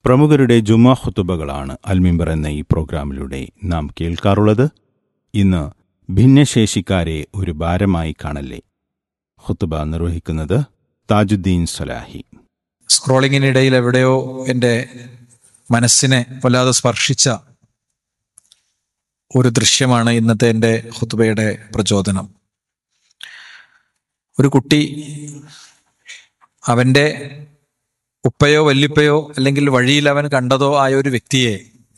പ്രമുഖരുടെ ജുമാ ഖുത്തുബകളാണ് അൽമിമ്പർ എന്ന ഈ പ്രോഗ്രാമിലൂടെ നാം കേൾക്കാറുള്ളത് ഇന്ന് ഭിന്നശേഷിക്കാരെ ഒരു ഭാരമായി കാണല്ലേ ഖുത്തുബ നിർവഹിക്കുന്നത് താജുദ്ദീൻ സലാഹി സ്ക്രോളിങ്ങിനിടയിൽ എവിടെയോ എൻ്റെ മനസ്സിനെ വല്ലാതെ സ്പർശിച്ച ഒരു ദൃശ്യമാണ് ഇന്നത്തെ എൻ്റെ ഹുത്തുബയുടെ പ്രചോദനം ഒരു കുട്ടി അവൻ്റെ ഉപ്പയോ വല്ലിപ്പയോ അല്ലെങ്കിൽ വഴിയിൽ അവൻ കണ്ടതോ ആയ ഒരു വ്യക്തിയെ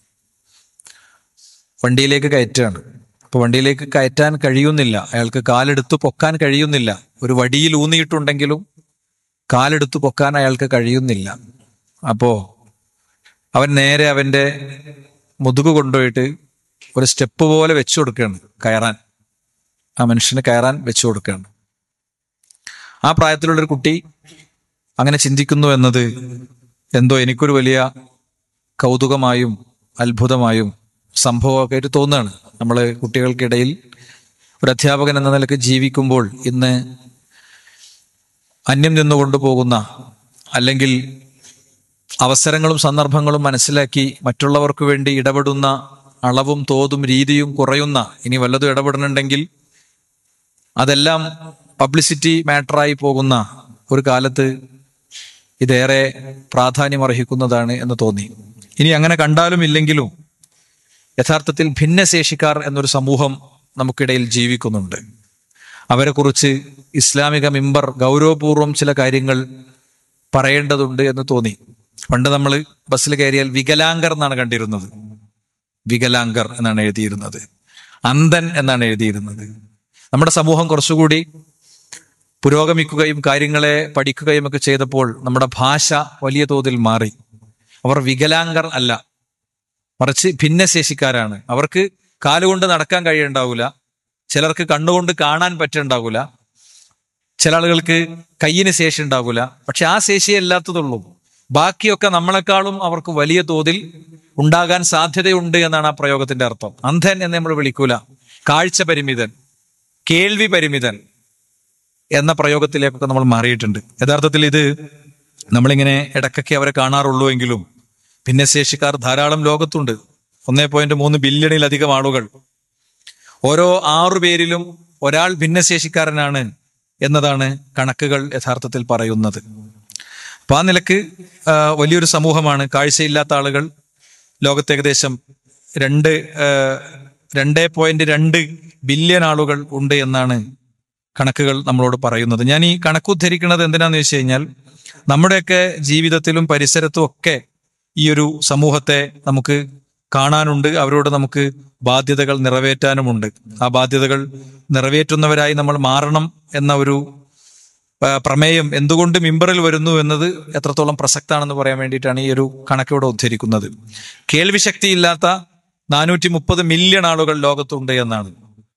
വണ്ടിയിലേക്ക് കയറ്റുകയാണ് അപ്പൊ വണ്ടിയിലേക്ക് കയറ്റാൻ കഴിയുന്നില്ല അയാൾക്ക് കാലെടുത്ത് പൊക്കാൻ കഴിയുന്നില്ല ഒരു വടിയിൽ ഊന്നിയിട്ടുണ്ടെങ്കിലും കാലെടുത്ത് പൊക്കാൻ അയാൾക്ക് കഴിയുന്നില്ല അപ്പോ അവൻ നേരെ അവന്റെ മുതുക് കൊണ്ടുപോയിട്ട് ഒരു സ്റ്റെപ്പ് പോലെ വെച്ചു കൊടുക്കുകയാണ് കയറാൻ ആ മനുഷ്യന് കയറാൻ വെച്ചു കൊടുക്കുകയാണ് ആ പ്രായത്തിലുള്ള ഒരു കുട്ടി അങ്ങനെ ചിന്തിക്കുന്നു എന്നത് എന്തോ എനിക്കൊരു വലിയ കൗതുകമായും അത്ഭുതമായും സംഭവമൊക്കെ ആയിട്ട് തോന്നുകയാണ് നമ്മൾ കുട്ടികൾക്കിടയിൽ ഒരു അധ്യാപകൻ എന്ന നിലക്ക് ജീവിക്കുമ്പോൾ ഇന്ന് അന്യം നിന്നുകൊണ്ട് പോകുന്ന അല്ലെങ്കിൽ അവസരങ്ങളും സന്ദർഭങ്ങളും മനസ്സിലാക്കി മറ്റുള്ളവർക്ക് വേണ്ടി ഇടപെടുന്ന അളവും തോതും രീതിയും കുറയുന്ന ഇനി വല്ലതും ഇടപെടുന്നുണ്ടെങ്കിൽ അതെല്ലാം പബ്ലിസിറ്റി മാറ്ററായി പോകുന്ന ഒരു കാലത്ത് ഇതേറെ പ്രാധാന്യം അർഹിക്കുന്നതാണ് എന്ന് തോന്നി ഇനി അങ്ങനെ കണ്ടാലും ഇല്ലെങ്കിലും യഥാർത്ഥത്തിൽ ഭിന്നശേഷിക്കാർ എന്നൊരു സമൂഹം നമുക്കിടയിൽ ജീവിക്കുന്നുണ്ട് അവരെക്കുറിച്ച് ഇസ്ലാമിക മിമ്പർ ഗൗരവപൂർവ്വം ചില കാര്യങ്ങൾ പറയേണ്ടതുണ്ട് എന്ന് തോന്നി പണ്ട് നമ്മൾ ബസ്സിൽ കയറിയാൽ വികലാംഗർ എന്നാണ് കണ്ടിരുന്നത് വികലാംഗർ എന്നാണ് എഴുതിയിരുന്നത് അന്ധൻ എന്നാണ് എഴുതിയിരുന്നത് നമ്മുടെ സമൂഹം കുറച്ചുകൂടി പുരോഗമിക്കുകയും കാര്യങ്ങളെ പഠിക്കുകയും ഒക്കെ ചെയ്തപ്പോൾ നമ്മുടെ ഭാഷ വലിയ തോതിൽ മാറി അവർ വികലാംഗർ അല്ല മറിച്ച് ഭിന്നശേഷിക്കാരാണ് അവർക്ക് കാലുകൊണ്ട് നടക്കാൻ കഴിയുണ്ടാവില്ല ചിലർക്ക് കണ്ണുകൊണ്ട് കാണാൻ പറ്റുണ്ടാവില്ല ചില ആളുകൾക്ക് കയ്യിന് ശേഷി ഉണ്ടാവില്ല പക്ഷെ ആ ശേഷിയെ അല്ലാത്തതുള്ളൂ ബാക്കിയൊക്കെ നമ്മളെക്കാളും അവർക്ക് വലിയ തോതിൽ ഉണ്ടാകാൻ സാധ്യതയുണ്ട് എന്നാണ് ആ പ്രയോഗത്തിന്റെ അർത്ഥം അന്ധൻ എന്ന് നമ്മൾ വിളിക്കൂല കാഴ്ച പരിമിതൻ കേൾവി പരിമിതൻ എന്ന പ്രയോഗത്തിലേക്കൊക്കെ നമ്മൾ മാറിയിട്ടുണ്ട് യഥാർത്ഥത്തിൽ ഇത് നമ്മളിങ്ങനെ ഇടയ്ക്കൊക്കെ അവരെ കാണാറുള്ളൂ എങ്കിലും ഭിന്നശേഷിക്കാർ ധാരാളം ലോകത്തുണ്ട് ഒന്നേ പോയിന്റ് മൂന്ന് ബില്യണിലധികം ആളുകൾ ഓരോ ആറു പേരിലും ഒരാൾ ഭിന്നശേഷിക്കാരനാണ് എന്നതാണ് കണക്കുകൾ യഥാർത്ഥത്തിൽ പറയുന്നത് അപ്പൊ ആ നിലക്ക് ആ, വലിയൊരു സമൂഹമാണ് കാഴ്ചയില്ലാത്ത ആളുകൾ ലോകത്ത് ഏകദേശം രണ്ട് ആ, രണ്ടേ പോയിന്റ് രണ്ട് ബില്യൺ ആളുകൾ ഉണ്ട് എന്നാണ് കണക്കുകൾ നമ്മളോട് പറയുന്നത് ഞാൻ ഈ കണക്കുദ്ധരിക്കുന്നത് എന്തിനാന്ന് വെച്ച് കഴിഞ്ഞാൽ നമ്മുടെയൊക്കെ ജീവിതത്തിലും പരിസരത്തും ഒക്കെ ഈ ഒരു സമൂഹത്തെ നമുക്ക് കാണാനുണ്ട് അവരോട് നമുക്ക് ബാധ്യതകൾ നിറവേറ്റാനുമുണ്ട് ആ ബാധ്യതകൾ നിറവേറ്റുന്നവരായി നമ്മൾ മാറണം എന്ന ഒരു ആ, പ്രമേയം എന്തുകൊണ്ട് മിമ്പറിൽ വരുന്നു എന്നത് എത്രത്തോളം പ്രസക്താണെന്ന് പറയാൻ വേണ്ടിയിട്ടാണ് ഈ ഒരു കണക്കിവിടെ ഉദ്ധരിക്കുന്നത് കേൾവി ശക്തിയില്ലാത്ത നാനൂറ്റി മുപ്പത് മില്യൺ ആളുകൾ ലോകത്തുണ്ട് എന്നാണ്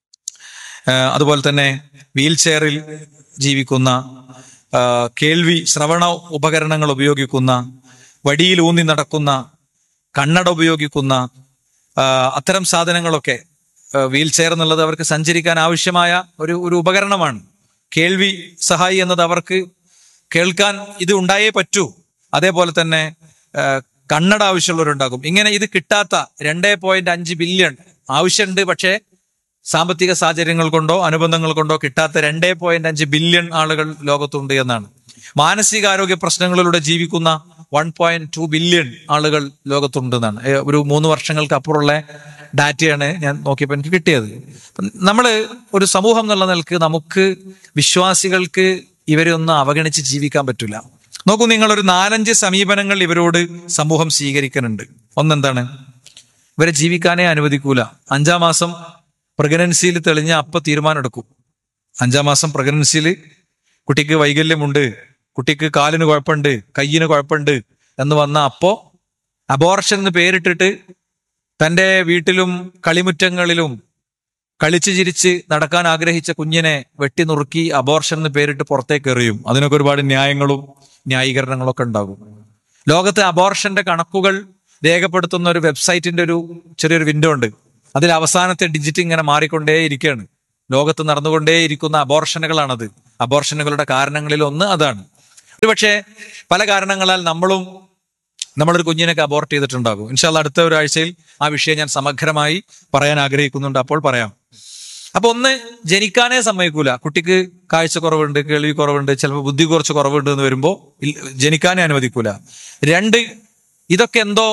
ആ, അതുപോലെ തന്നെ വീൽ ചെയറിൽ ജീവിക്കുന്ന ആ, കേൾവി ശ്രവണ ഉപകരണങ്ങൾ ഉപയോഗിക്കുന്ന വടിയിൽ ഊന്നി നടക്കുന്ന കണ്ണട ഉപയോഗിക്കുന്ന ആ, അത്തരം സാധനങ്ങളൊക്കെ ആ, വീൽ ചെയർ എന്നുള്ളത് അവർക്ക് സഞ്ചരിക്കാൻ ആവശ്യമായ ഒരു ഒരു ഉപകരണമാണ് കേൾവി സഹായി എന്നത് അവർക്ക് കേൾക്കാൻ ഇത് ഉണ്ടായേ പറ്റൂ അതേപോലെ തന്നെ ആ, കണ്ണട ആവശ്യമുള്ളവരുണ്ടാകും ഇങ്ങനെ ഇത് കിട്ടാത്ത രണ്ടേ പോയിന്റ് അഞ്ച് ബില്യൺ ആവശ്യമുണ്ട് പക്ഷേ സാമ്പത്തിക സാഹചര്യങ്ങൾ കൊണ്ടോ അനുബന്ധങ്ങൾ കൊണ്ടോ കിട്ടാത്ത രണ്ടേ പോയിന്റ് അഞ്ച് ബില്യൺ ആളുകൾ ലോകത്തുണ്ട് എന്നാണ് മാനസികാരോഗ്യ പ്രശ്നങ്ങളിലൂടെ ജീവിക്കുന്ന വൺ പോയിന്റ് ടു ബില്യൺ ആളുകൾ ലോകത്തുണ്ട് എന്നാണ് ഏ, ഒരു മൂന്ന് വർഷങ്ങൾക്ക് അപ്പുറമുള്ള ഡാറ്റയാണ് ഞാൻ നോക്കിയപ്പോൾ എനിക്ക് കിട്ടിയത് അപ്പം നമ്മള് ഒരു സമൂഹം എന്നുള്ള നിലക്ക് നമുക്ക് വിശ്വാസികൾക്ക് ഇവരെ ഒന്നും അവഗണിച്ച് ജീവിക്കാൻ പറ്റില്ല നോക്കൂ നിങ്ങൾ ഒരു നാലഞ്ച് സമീപനങ്ങൾ ഇവരോട് സമൂഹം സ്വീകരിക്കുന്നുണ്ട് ഒന്നെന്താണ് ഇവരെ ജീവിക്കാനേ അനുവദിക്കൂല അഞ്ചാം മാസം പ്രഗ്നൻസിയിൽ തെളിഞ്ഞ അപ്പ തീരുമാനം എടുക്കും അഞ്ചാം മാസം പ്രഗ്നൻസിയിൽ കുട്ടിക്ക് വൈകല്യമുണ്ട് കുട്ടിക്ക് കാലിന് കുഴപ്പമുണ്ട് കയ്യിന് കുഴപ്പമുണ്ട് എന്ന് വന്ന അപ്പോ അബോർഷൻ എന്ന് പേരിട്ടിട്ട് തന്റെ വീട്ടിലും കളിമുറ്റങ്ങളിലും കളിച്ചു ചിരിച്ച് നടക്കാൻ ആഗ്രഹിച്ച കുഞ്ഞിനെ വെട്ടി നുറുക്കി അബോർഷൻ എന്ന് പേരിട്ട് പുറത്തേക്ക് എറിയും അതിനൊക്കെ ഒരുപാട് ന്യായങ്ങളും ന്യായീകരണങ്ങളൊക്കെ ഉണ്ടാകും ലോകത്തെ അബോർഷന്റെ കണക്കുകൾ രേഖപ്പെടുത്തുന്ന ഒരു വെബ്സൈറ്റിന്റെ ഒരു ചെറിയൊരു വിൻഡോ ഉണ്ട് അതിൽ അവസാനത്തെ ഡിജിറ്റ് ഇങ്ങനെ മാറിക്കൊണ്ടേയിരിക്കുകയാണ് ലോകത്ത് നടന്നുകൊണ്ടേയിരിക്കുന്ന അബോർഷനുകളാണത് അബോർഷനുകളുടെ കാരണങ്ങളിൽ ഒന്ന് അതാണ് ഒരുപക്ഷെ പല കാരണങ്ങളാൽ നമ്മളും നമ്മളൊരു കുഞ്ഞിനൊക്കെ അബോർട്ട് ചെയ്തിട്ടുണ്ടാകും ഇൻഷാല്ല അടുത്ത ഒരാഴ്ചയിൽ ആ വിഷയം ഞാൻ സമഗ്രമായി പറയാൻ ആഗ്രഹിക്കുന്നുണ്ട് അപ്പോൾ പറയാം അപ്പൊ ഒന്ന് ജനിക്കാനേ സമ്മതിക്കൂല കുട്ടിക്ക് കാഴ്ച കുറവുണ്ട് കേൾവി കുറവുണ്ട് ചിലപ്പോൾ ബുദ്ധി കുറച്ച് കുറവുണ്ട് എന്ന് വരുമ്പോൾ ജനിക്കാനേ അനുവദിക്കൂല രണ്ട് ഇതൊക്കെ എന്തോ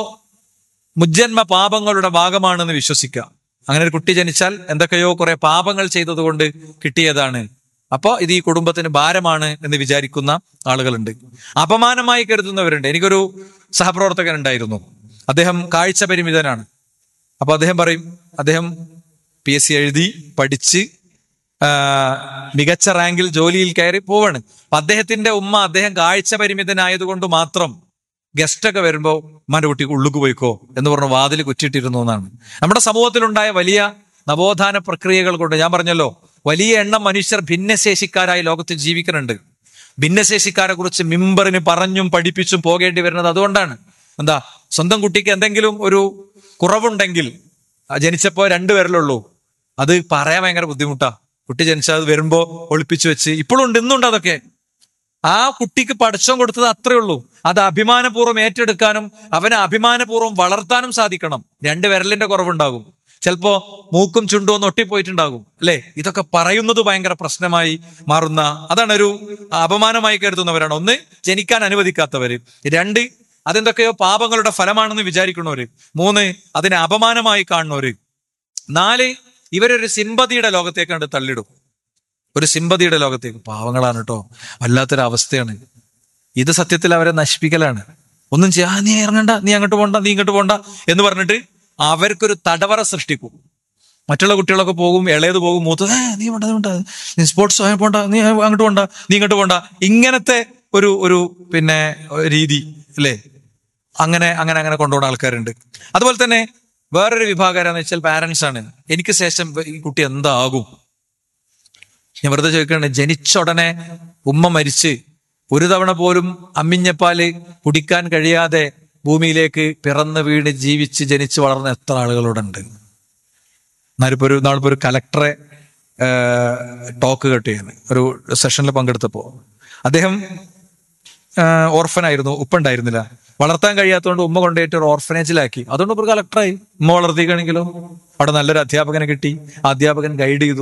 മുജ്ജന്മ പാപങ്ങളുടെ ഭാഗമാണെന്ന് വിശ്വസിക്കുക അങ്ങനെ ഒരു കുട്ടി ജനിച്ചാൽ എന്തൊക്കെയോ കുറെ പാപങ്ങൾ ചെയ്തതുകൊണ്ട് കിട്ടിയതാണ് അപ്പോ ഇത് ഈ കുടുംബത്തിന് ഭാരമാണ് എന്ന് വിചാരിക്കുന്ന ആളുകളുണ്ട് അപമാനമായി കരുതുന്നവരുണ്ട് എനിക്കൊരു സഹപ്രവർത്തകൻ ഉണ്ടായിരുന്നു അദ്ദേഹം കാഴ്ച പരിമിതനാണ് അപ്പൊ അദ്ദേഹം പറയും അദ്ദേഹം പി എസ് സി എഴുതി പഠിച്ച് ആ, മികച്ച റാങ്കിൽ ജോലിയിൽ കയറി പോവാണ് അപ്പൊ അദ്ദേഹത്തിന്റെ ഉമ്മ അദ്ദേഹം കാഴ്ച പരിമിതനായതുകൊണ്ട് മാത്രം ഗസ്റ്റ് ഒക്കെ വരുമ്പോ ഉമ്മാന്റെ കുട്ടി ഉള്ളുക്ക് പോയിക്കോ എന്ന് പറഞ്ഞ് വാതിൽ കുറ്റിയിട്ടിരുന്നു എന്നാണ് നമ്മുടെ സമൂഹത്തിലുണ്ടായ വലിയ നവോത്ഥാന പ്രക്രിയകൾ കൊണ്ട് ഞാൻ പറഞ്ഞല്ലോ വലിയ എണ്ണം മനുഷ്യർ ഭിന്നശേഷിക്കാരായി ലോകത്തിൽ ജീവിക്കുന്നുണ്ട് ഭിന്നശേഷിക്കാരെ കുറിച്ച് മിമ്പറിന് പറഞ്ഞും പഠിപ്പിച്ചും പോകേണ്ടി വരുന്നത് അതുകൊണ്ടാണ് എന്താ സ്വന്തം കുട്ടിക്ക് എന്തെങ്കിലും ഒരു കുറവുണ്ടെങ്കിൽ ആ ജനിച്ചപ്പോ രണ്ടു പേരിലുള്ളൂ അത് പറയാൻ ഭയങ്കര ബുദ്ധിമുട്ടാ കുട്ടി ജനിച്ചാൽ അത് വരുമ്പോ ഒളിപ്പിച്ചു വെച്ച് ഇപ്പോഴും ഉണ്ട് ഇന്നുണ്ട് അതൊക്കെ ആ കുട്ടിക്ക് പഠിച്ചം കൊടുത്തത് അത്രേ ഉള്ളൂ അത് അഭിമാനപൂർവ്വം ഏറ്റെടുക്കാനും അവനെ അഭിമാനപൂർവ്വം വളർത്താനും സാധിക്കണം രണ്ട് വിരലിന്റെ കുറവുണ്ടാകും ചിലപ്പോ മൂക്കും ചുണ്ടും ഒന്ന് ഒട്ടിപ്പോയിട്ടുണ്ടാകും അല്ലെ ഇതൊക്കെ പറയുന്നത് ഭയങ്കര പ്രശ്നമായി മാറുന്ന അതാണ് ഒരു അപമാനമായി കരുതുന്നവരാണ് ഒന്ന് ജനിക്കാൻ അനുവദിക്കാത്തവര് രണ്ട് അതെന്തൊക്കെയോ പാപങ്ങളുടെ ഫലമാണെന്ന് വിചാരിക്കുന്നവര് മൂന്ന് അതിനെ അപമാനമായി കാണുന്നവര് നാല് ഇവരൊരു സിമ്പതിയുടെ ലോകത്തേക്ക് കണ്ട് തള്ളിടും ഒരു സിമ്പതിയുടെ ലോകത്തേക്ക് പാവങ്ങളാണ് കേട്ടോ വല്ലാത്തൊരു അവസ്ഥയാണ് ഇത് സത്യത്തിൽ അവരെ നശിപ്പിക്കലാണ് ഒന്നും ചെയ്യാ "ആ, നീ ഇറങ്ങണ്ട നീ അങ്ങോട്ട് പോണ്ട നീ ഇങ്ങോട്ട് പോണ്ട എന്ന് പറഞ്ഞിട്ട് അവർക്കൊരു തടവറ സൃഷ്ടിക്കും മറ്റുള്ള കുട്ടികളൊക്കെ പോകും ഇളയത് പോകും മൂത്ത് ഏ നീ പോണ്ട നീ പോണ്ട നീ സ്പോർട്സ് പോണ്ട നീ അങ്ങോട്ട് പോണ്ട നീ ഇങ്ങോട്ട് പോണ്ട ഇങ്ങനത്തെ ഒരു ഒരു പിന്നെ രീതി അല്ലേ അങ്ങനെ അങ്ങനെ അങ്ങനെ കൊണ്ടുപോകുന്ന ആൾക്കാരുണ്ട് അതുപോലെ തന്നെ വേറൊരു വിഭാഗം ആരാന്ന് വെച്ചാൽ പാരന്റ്സ് ആണ് എനിക്ക് ശേഷം ഈ കുട്ടി എന്താകും ഞാൻ വെറുതെ ചോദിക്കുകയാണ് ജനിച്ച ഉടനെ ഉമ്മ മരിച്ച് ഒരു തവണ പോലും അമ്മിഞ്ഞപ്പാല് കുടിക്കാൻ കഴിയാതെ ഭൂമിയിലേക്ക് പിറന്ന് വീണ് ജീവിച്ച് ജനിച്ച് വളർന്ന എത്ര ആളുകളോടുണ്ട് എന്നാലിപ്പോ ഒരു നാളിപ്പോ ഒരു കലക്ടറെ ടോക്ക് കേട്ട് ചെയ്യാൻ ഒരു സെഷനിൽ പങ്കെടുത്തപ്പോ അദ്ദേഹം ഓർഫനായിരുന്നു ഉപ്പ ഉണ്ടായിരുന്നില്ല വളർത്താൻ കഴിയാത്തതുകൊണ്ട് ഉമ്മ കൊണ്ടുപോയിട്ട് ഒരു ഓർഫനേജിലാക്കി അതുകൊണ്ട് ഒരു കളക്ടറായി ഉമ്മ വളർത്തിക്കണെങ്കിലോ അവിടെ നല്ലൊരു അധ്യാപകനെ കിട്ടി ആ അധ്യാപകൻ ഗൈഡ് ചെയ്തു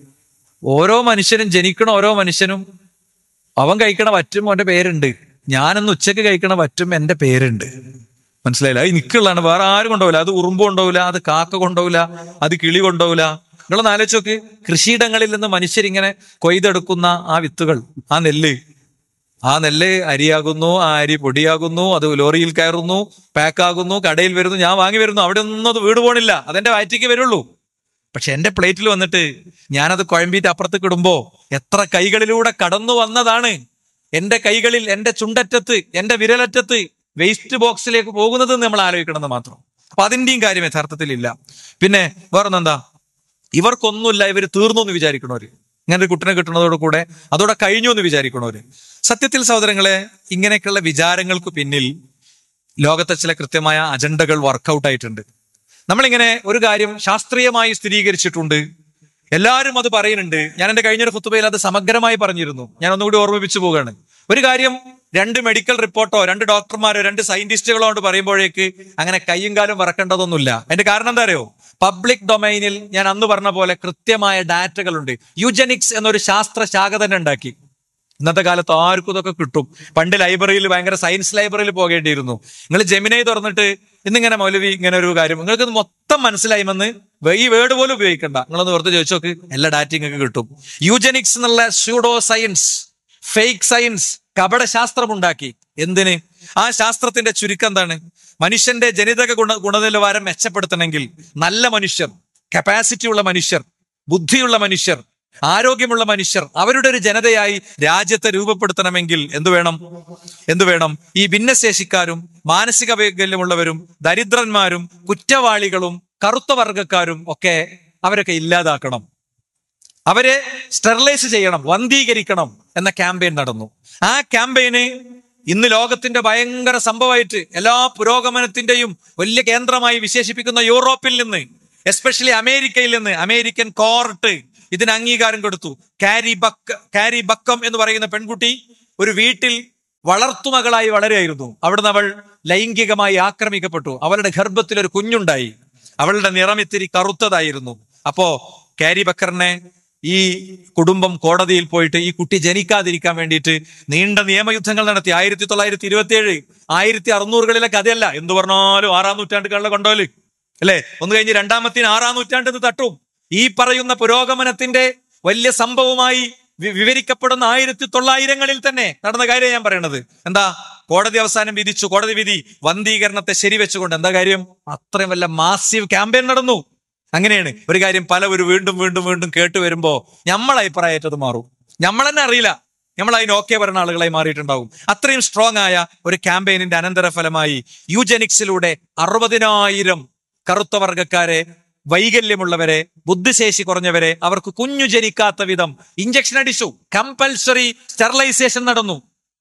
ഓരോ മനുഷ്യനും ജനിക്കണ ഓരോ മനുഷ്യനും അവൻ കഴിക്കണ വറ്റും അവന്റെ പേരുണ്ട് ഞാനൊന്ന് ഉച്ചക്ക് കഴിക്കണ വറ്റും എന്റെ പേരുണ്ട് മനസ്സിലായില്ല അത് നിക്കുള്ളതാണ് വേറെ ആരും കൊണ്ടുപോകില്ല അത് ഉറുമ്പ് കൊണ്ടുപോകില്ല അത് കാക്ക കൊണ്ടുപോകില്ല അത് കിളി കൊണ്ടുപോകില്ല നിങ്ങളൊന്ന് ആലോചിച്ച് നോക്ക് കൃഷിയിടങ്ങളിൽ നിന്ന് മനുഷ്യരിങ്ങനെ കൊയ്തെടുക്കുന്ന ആ വിത്തുകൾ ആ നെല്ല് ആ നെല്ല് അരിയാകുന്നു ആ അരി പൊടിയാകുന്നു അത് ലോറിയിൽ കയറുന്നു പാക്കാകുന്നു കടയിൽ വരുന്നു ഞാൻ വാങ്ങി വരുന്നു അവിടെ ഒന്നും അത് വീട് പോണില്ല അതെന്റെ വയറ്റിക്ക് വരുള്ളൂ പക്ഷെ എന്റെ പ്ലേറ്റിൽ വന്നിട്ട് ഞാനത് കുഴമ്പിയിട്ട് അപ്പുറത്തേക്ക് ഇടുമ്പോ എത്ര കൈകളിലൂടെ കടന്നു വന്നതാണ് എന്റെ കൈകളിൽ എന്റെ ചുണ്ടറ്റത്ത് എന്റെ വിരലറ്റത്ത് വേസ്റ്റ് ബോക്സിലേക്ക് പോകുന്നത് നമ്മൾ ആലോചിക്കണമെന്ന് മാത്രം അപ്പൊ അതിന്റെയും കാര്യം യഥാർത്ഥത്തിൽ ഇല്ല പിന്നെ വേറൊന്നെന്താ ഇവർക്കൊന്നുമില്ല ഇവർ തീർന്നു എന്ന് വിചാരിക്കണവര് ഇങ്ങനെ ഒരു കുട്ടിനെ കിട്ടുന്നതോട് കൂടെ അതോടെ കഴിഞ്ഞു എന്ന് വിചാരിക്കണവര് സത്യത്തിൽ സഹോദരങ്ങളെ ഇങ്ങനെയൊക്കെയുള്ള വിചാരങ്ങൾക്ക് പിന്നിൽ ലോകത്തെ ചില കൃത്യമായ അജണ്ടകൾ വർക്കൗട്ട് ആയിട്ടുണ്ട് നമ്മളിങ്ങനെ ഒരു കാര്യം ശാസ്ത്രീയമായി സ്ഥിരീകരിച്ചിട്ടുണ്ട് എല്ലാവരും അത് പറയുന്നുണ്ട് ഞാൻ എന്റെ കഴിഞ്ഞൊരു കുത്തുബയിൽ അത് സമഗ്രമായി പറഞ്ഞിരുന്നു ഞാൻ ഒന്നുകൂടി ഓർമ്മിപ്പിച്ചു പോവുകയാണ് ഒരു കാര്യം രണ്ട് മെഡിക്കൽ റിപ്പോർട്ടോ രണ്ട് ഡോക്ടർമാരോ രണ്ട് സയന്റിസ്റ്റുകളോ കൊണ്ട് പറയുമ്പോഴേക്ക് അങ്ങനെ കയ്യും കാലും വറക്കേണ്ടതൊന്നുമില്ല അതിന്റെ കാരണം എന്താ അറിയോ പബ്ലിക് ഡൊമൈനിൽ ഞാൻ അന്ന് പറഞ്ഞ പോലെ കൃത്യമായ ഡാറ്റകളുണ്ട് യുജനിക്സ് എന്നൊരു ശാസ്ത്ര ശാഖ തന്നെ ഉണ്ടാക്കി ഇന്നത്തെ കാലത്ത് ആർക്കും ഇതൊക്കെ കിട്ടും പണ്ട് ലൈബ്രറിയിൽ ഭയങ്കര സയൻസ് ലൈബ്രറിയിൽ പോകേണ്ടിയിരുന്നു നിങ്ങൾ ജെമിനൈ തുറന്നിട്ട് ഇന്നിങ്ങനെ മൗലവി ഇങ്ങനെ ഒരു കാര്യം നിങ്ങൾക്ക് ഇത് മൊത്തം മനസ്സിലായിമെന്ന് വേ- ഈ വേർഡ് പോലും ഉപയോഗിക്കണ്ട നിങ്ങളൊന്ന് വെറുതെ ചോദിച്ചു നോക്ക് എല്ലാ ഡാറ്റയും നിങ്ങൾക്ക് കിട്ടും യൂജനിക്സ് എന്നുള്ള സ്യൂഡോ സയൻസ് ഫേക്ക് സയൻസ് കപടശാസ്ത്രം ഉണ്ടാക്കി എന്തിന് ആ ശാസ്ത്രത്തിന്റെ ചുരുക്കം എന്താണ് മനുഷ്യന്റെ ജനിതക ഗുണ ഗുണനിലവാരം മെച്ചപ്പെടുത്തണമെങ്കിൽ നല്ല മനുഷ്യർ കപ്പാസിറ്റി ഉള്ള മനുഷ്യർ ബുദ്ധിയുള്ള മനുഷ്യർ ആരോഗ്യമുള്ള മനുഷ്യർ അവരുടെ ഒരു ജനതയായി രാജ്യത്തെ രൂപപ്പെടുത്തണമെങ്കിൽ എന്തു വേണം എന്തു വേണം ഈ ഭിന്നശേഷിക്കാരും മാനസിക വൈകല്യമുള്ളവരും ദരിദ്രന്മാരും കുറ്റവാളികളും കറുത്ത വർഗക്കാരും ഒക്കെ അവരൊക്കെ ഇല്ലാതാക്കണം അവരെ സ്റ്റെറിലൈസ് ചെയ്യണം വന്ധീകരിക്കണം എന്ന ക്യാമ്പയിൻ നടന്നു ആ ക്യാമ്പയിന് ഇന്ന് ലോകത്തിന്റെ ഭയങ്കര സംഭവമായിട്ട് എല്ലാ പുരോഗമനത്തിന്റെയും വലിയ കേന്ദ്രമായി വിശേഷിപ്പിക്കുന്ന യൂറോപ്പിൽ നിന്ന് എസ്പെഷ്യലി അമേരിക്കയിൽ നിന്ന് അമേരിക്കൻ കോർട്ട് ഇതിന് അംഗീകാരം കൊടുത്തു കാരി ബക്ക് കാരി ബക്കം എന്ന് പറയുന്ന പെൺകുട്ടി ഒരു വീട്ടിൽ വളർത്തുമകളായി വളരെയായിരുന്നു അവിടുന്ന് അവൾ ലൈംഗികമായി ആക്രമിക്കപ്പെട്ടു അവളുടെ ഗർഭത്തിൽ ഒരു കുഞ്ഞുണ്ടായി അവളുടെ നിറം ഇത്തിരി കറുത്തതായിരുന്നു അപ്പോ കാരി ബക്കറിനെ ഈ കുടുംബം കോടതിയിൽ പോയിട്ട് ഈ കുട്ടി ജനിക്കാതിരിക്കാൻ വേണ്ടിയിട്ട് നീണ്ട നിയമയുദ്ധങ്ങൾ നടത്തി ആയിരത്തി തൊള്ളായിരത്തി ഇരുപത്തി ഏഴ് ആയിരത്തി അറുന്നൂറുകളിലെ കഥയല്ല എന്തു പറഞ്ഞാലും ആറാം നൂറ്റാണ്ടുകളിലെ കൊണ്ടോല് അല്ലെ ഒന്ന് കഴിഞ്ഞ് രണ്ടാമത്തിന് ആറാം നൂറ്റാണ്ടിന് തട്ടും ഈ പറയുന്ന പുരോഗമനത്തിന്റെ വലിയ സംഭവമായി വി- വിവരിക്കപ്പെടുന്ന ആയിരത്തി തൊള്ളായിരങ്ങളിൽ തന്നെ നടന്ന കാര്യം ഞാൻ പറയണത് എന്താ കോടതി അവസാനം വിധിച്ചു കോടതി വിധി വന്ധീകരണത്തെ ശരിവെച്ചുകൊണ്ട് എന്താ കാര്യം അത്രയും വല്ല മാസീവ് ക്യാമ്പയിൻ നടന്നു അങ്ങനെയാണ് ഒരു കാര്യം പലവരും വീണ്ടും വീണ്ടും വീണ്ടും കേട്ട് വരുമ്പോ നമ്മളെ അഭിപ്രായറ്റത് മാറും നമ്മൾ തന്നെ അറിയില്ല നമ്മൾ അതിന് ഓക്കെ പറയുന്ന ആളുകളായി മാറിയിട്ടുണ്ടാവും അത്രയും സ്ട്രോങ് ആയ ഒരു ക്യാമ്പയിനിന്റെ അനന്തരഫലമായി യൂജനിക്സിലൂടെ അറുപതിനായിരം കറുത്ത വർഗക്കാരെ വൈകല്യമുള്ളവരെ ബുദ്ധിശേഷി കുറഞ്ഞവരെ അവർക്ക് കുഞ്ഞു ജനിക്കാത്ത വിധം ഇഞ്ചക്ഷൻ അടിച്ചു കമ്പൽസറി സ്റ്റെറിലൈസേഷൻ നടന്നു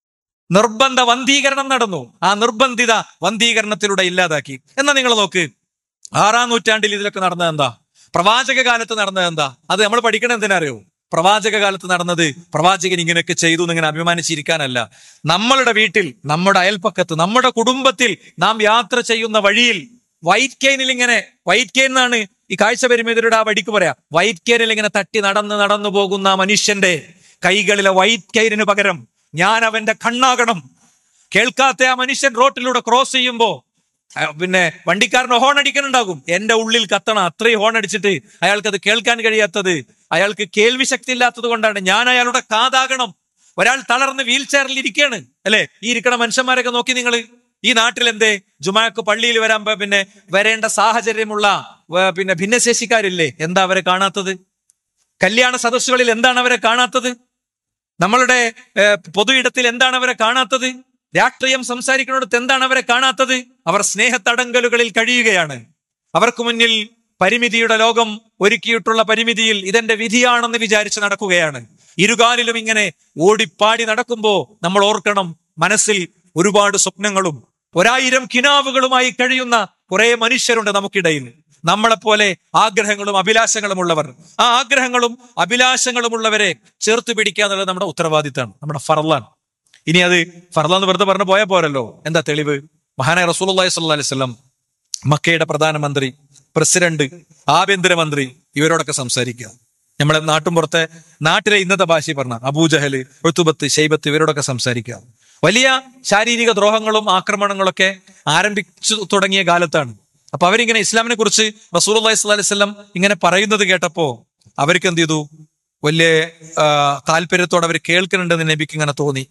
നിർബന്ധ വന്ധീകരണം നടന്നു ആ നിർബന്ധിത വന്ധീകരണത്തിലൂടെ ഇല്ലാതാക്കി എന്നാ നിങ്ങൾ നോക്ക് ആറാം നൂറ്റാണ്ടിൽ ഇതിലൊക്കെ നടന്നത് എന്താ പ്രവാചക കാലത്ത് നടന്നത് എന്താ അത് നമ്മൾ പഠിക്കണം എന്തിനറിയോ പ്രവാചക കാലത്ത് നടന്നത് പ്രവാചകൻ ഇങ്ങനെയൊക്കെ ചെയ്തു എന്നിങ്ങനെ അഭിമാനിച്ചിരിക്കാനല്ല നമ്മളുടെ വീട്ടിൽ നമ്മുടെ അയൽപ്പക്കത്ത് നമ്മുടെ കുടുംബത്തിൽ നാം യാത്ര ചെയ്യുന്ന വഴിയിൽ വൈറ്റ് കെയിനിൽ ഇങ്ങനെ വൈറ്റ് കെയിൻ എന്നാണ് ഈ കാഴ്ച പരിമിതരുടെ ആ വടിക്ക് പറയാ വൈറ്റ് കെയിനിൽ ഇങ്ങനെ തട്ടി നടന്ന് നടന്നു പോകുന്ന ആ മനുഷ്യന്റെ കൈകളിലെ വൈറ്റ് കെയിനിന് പകരം ഞാൻ അവന്റെ കണ്ണാകണം കേൾക്കാത്ത ആ മനുഷ്യൻ റോട്ടിലൂടെ ക്രോസ് ചെയ്യുമ്പോ ആ, പിന്നെ വണ്ടിക്കാരന് ഹോൺ അടിക്കുന്നുണ്ടാകും എന്റെ ഉള്ളിൽ കത്തണം അത്രയും ഹോൺ അടിച്ചിട്ട് അയാൾക്ക് അത് കേൾക്കാൻ കഴിയാത്തത് അയാൾക്ക് കേൾവി ശക്തി ഇല്ലാത്തത് കൊണ്ടാണ് ഞാൻ അയാളുടെ കാതാകണം ഒരാൾ തളർന്ന് വീൽ ചെയറിൽ ഇരിക്കുകയാണ് അല്ലെ ഈ ഇരിക്കണ മനുഷ്യന്മാരൊക്കെ നോക്കി നിങ്ങൾ ഈ നാട്ടിൽ എന്തേ ജുമാക്ക് പള്ളിയിൽ വരാൻ പ- പിന്നെ വരേണ്ട സാഹചര്യമുള്ള വ- പിന്നെ ഭിന്നശേഷിക്കാരില്ലേ എന്താ അവരെ കാണാത്തത് കല്യാണ സദസ്സുകളിൽ എന്താണ് അവരെ കാണാത്തത് നമ്മളുടെ ഏഹ്, പൊതു ഇടത്തിൽ എന്താണ് അവരെ കാണാത്തത് രാഷ്ട്രീയം സംസാരിക്കുന്നിടത്ത് എന്താണ് അവരെ കാണാത്തത് അവർ സ്നേഹത്തടങ്കലുകളിൽ കഴിയുകയാണ് അവർക്ക് മുന്നിൽ പരിമിതിയുടെ ലോകം ഒരുക്കിയിട്ടുള്ള പരിമിതിയിൽ ഇതെന്റെ വിധിയാണെന്ന് വിചാരിച്ച് നടക്കുകയാണ് ഇരുകാലിലും ഇങ്ങനെ ഓടിപ്പാടി നടക്കുമ്പോ നമ്മൾ ഓർക്കണം മനസ്സിൽ ഒരുപാട് സ്വപ്നങ്ങളും ഒരായിരം കിനാവുകളുമായി കഴിയുന്ന കുറെ മനുഷ്യരുണ്ട് നമുക്കിടയിൽ നമ്മളെപ്പോലെ ആഗ്രഹങ്ങളും അഭിലാഷങ്ങളും ഉള്ളവർ ആ ആഗ്രഹങ്ങളും അഭിലാഷങ്ങളും ഉള്ളവരെ ചേർത്ത് പിടിക്കുക എന്നുള്ളത് നമ്മുടെ ഉത്തരവാദിത്തമാണ് നമ്മുടെ ഫറലാണ് ഇനി അത് ഫർദാന്ന് വെറുതെ പറഞ്ഞു പോയാൽ പോരല്ലോ എന്താ തെളിവ് മഹാനായ റസൂലുള്ളാഹി സ്വല്ലല്ലാഹി അലൈഹി വസല്ലം മക്കയുടെ പ്രധാനമന്ത്രി പ്രസിഡന്റ് ആഭ്യന്തരമന്ത്രി ഇവരോടൊക്കെ സംസാരിക്കുക നമ്മളെ നാട്ടും പുറത്തെ നാട്ടിലെ ഇന്നത്തെ ഭാഷ പറഞ്ഞ അബൂജഹല് ഋത്തുബത്ത് ഷെയ്ബത്ത് ഇവരോടൊക്കെ സംസാരിക്കുക വലിയ ശാരീരിക ദ്രോഹങ്ങളും ആക്രമണങ്ങളൊക്കെ ആരംഭിച്ചു തുടങ്ങിയ കാലത്താണ് അപ്പൊ അവരിങ്ങനെ ഇസ്ലാമിനെ കുറിച്ച് റസൂൽ അള്ളഹി സ്വല്ലി വല്ലം ഇങ്ങനെ പറയുന്നത് കേട്ടപ്പോ അവർക്ക് എന്ത് ചെയ്തു വലിയ ആ, താല്പര്യത്തോടെ അവർ കേൾക്കുന്നുണ്ടെന്ന് നബിക്ക് ഇങ്ങനെ തോന്നി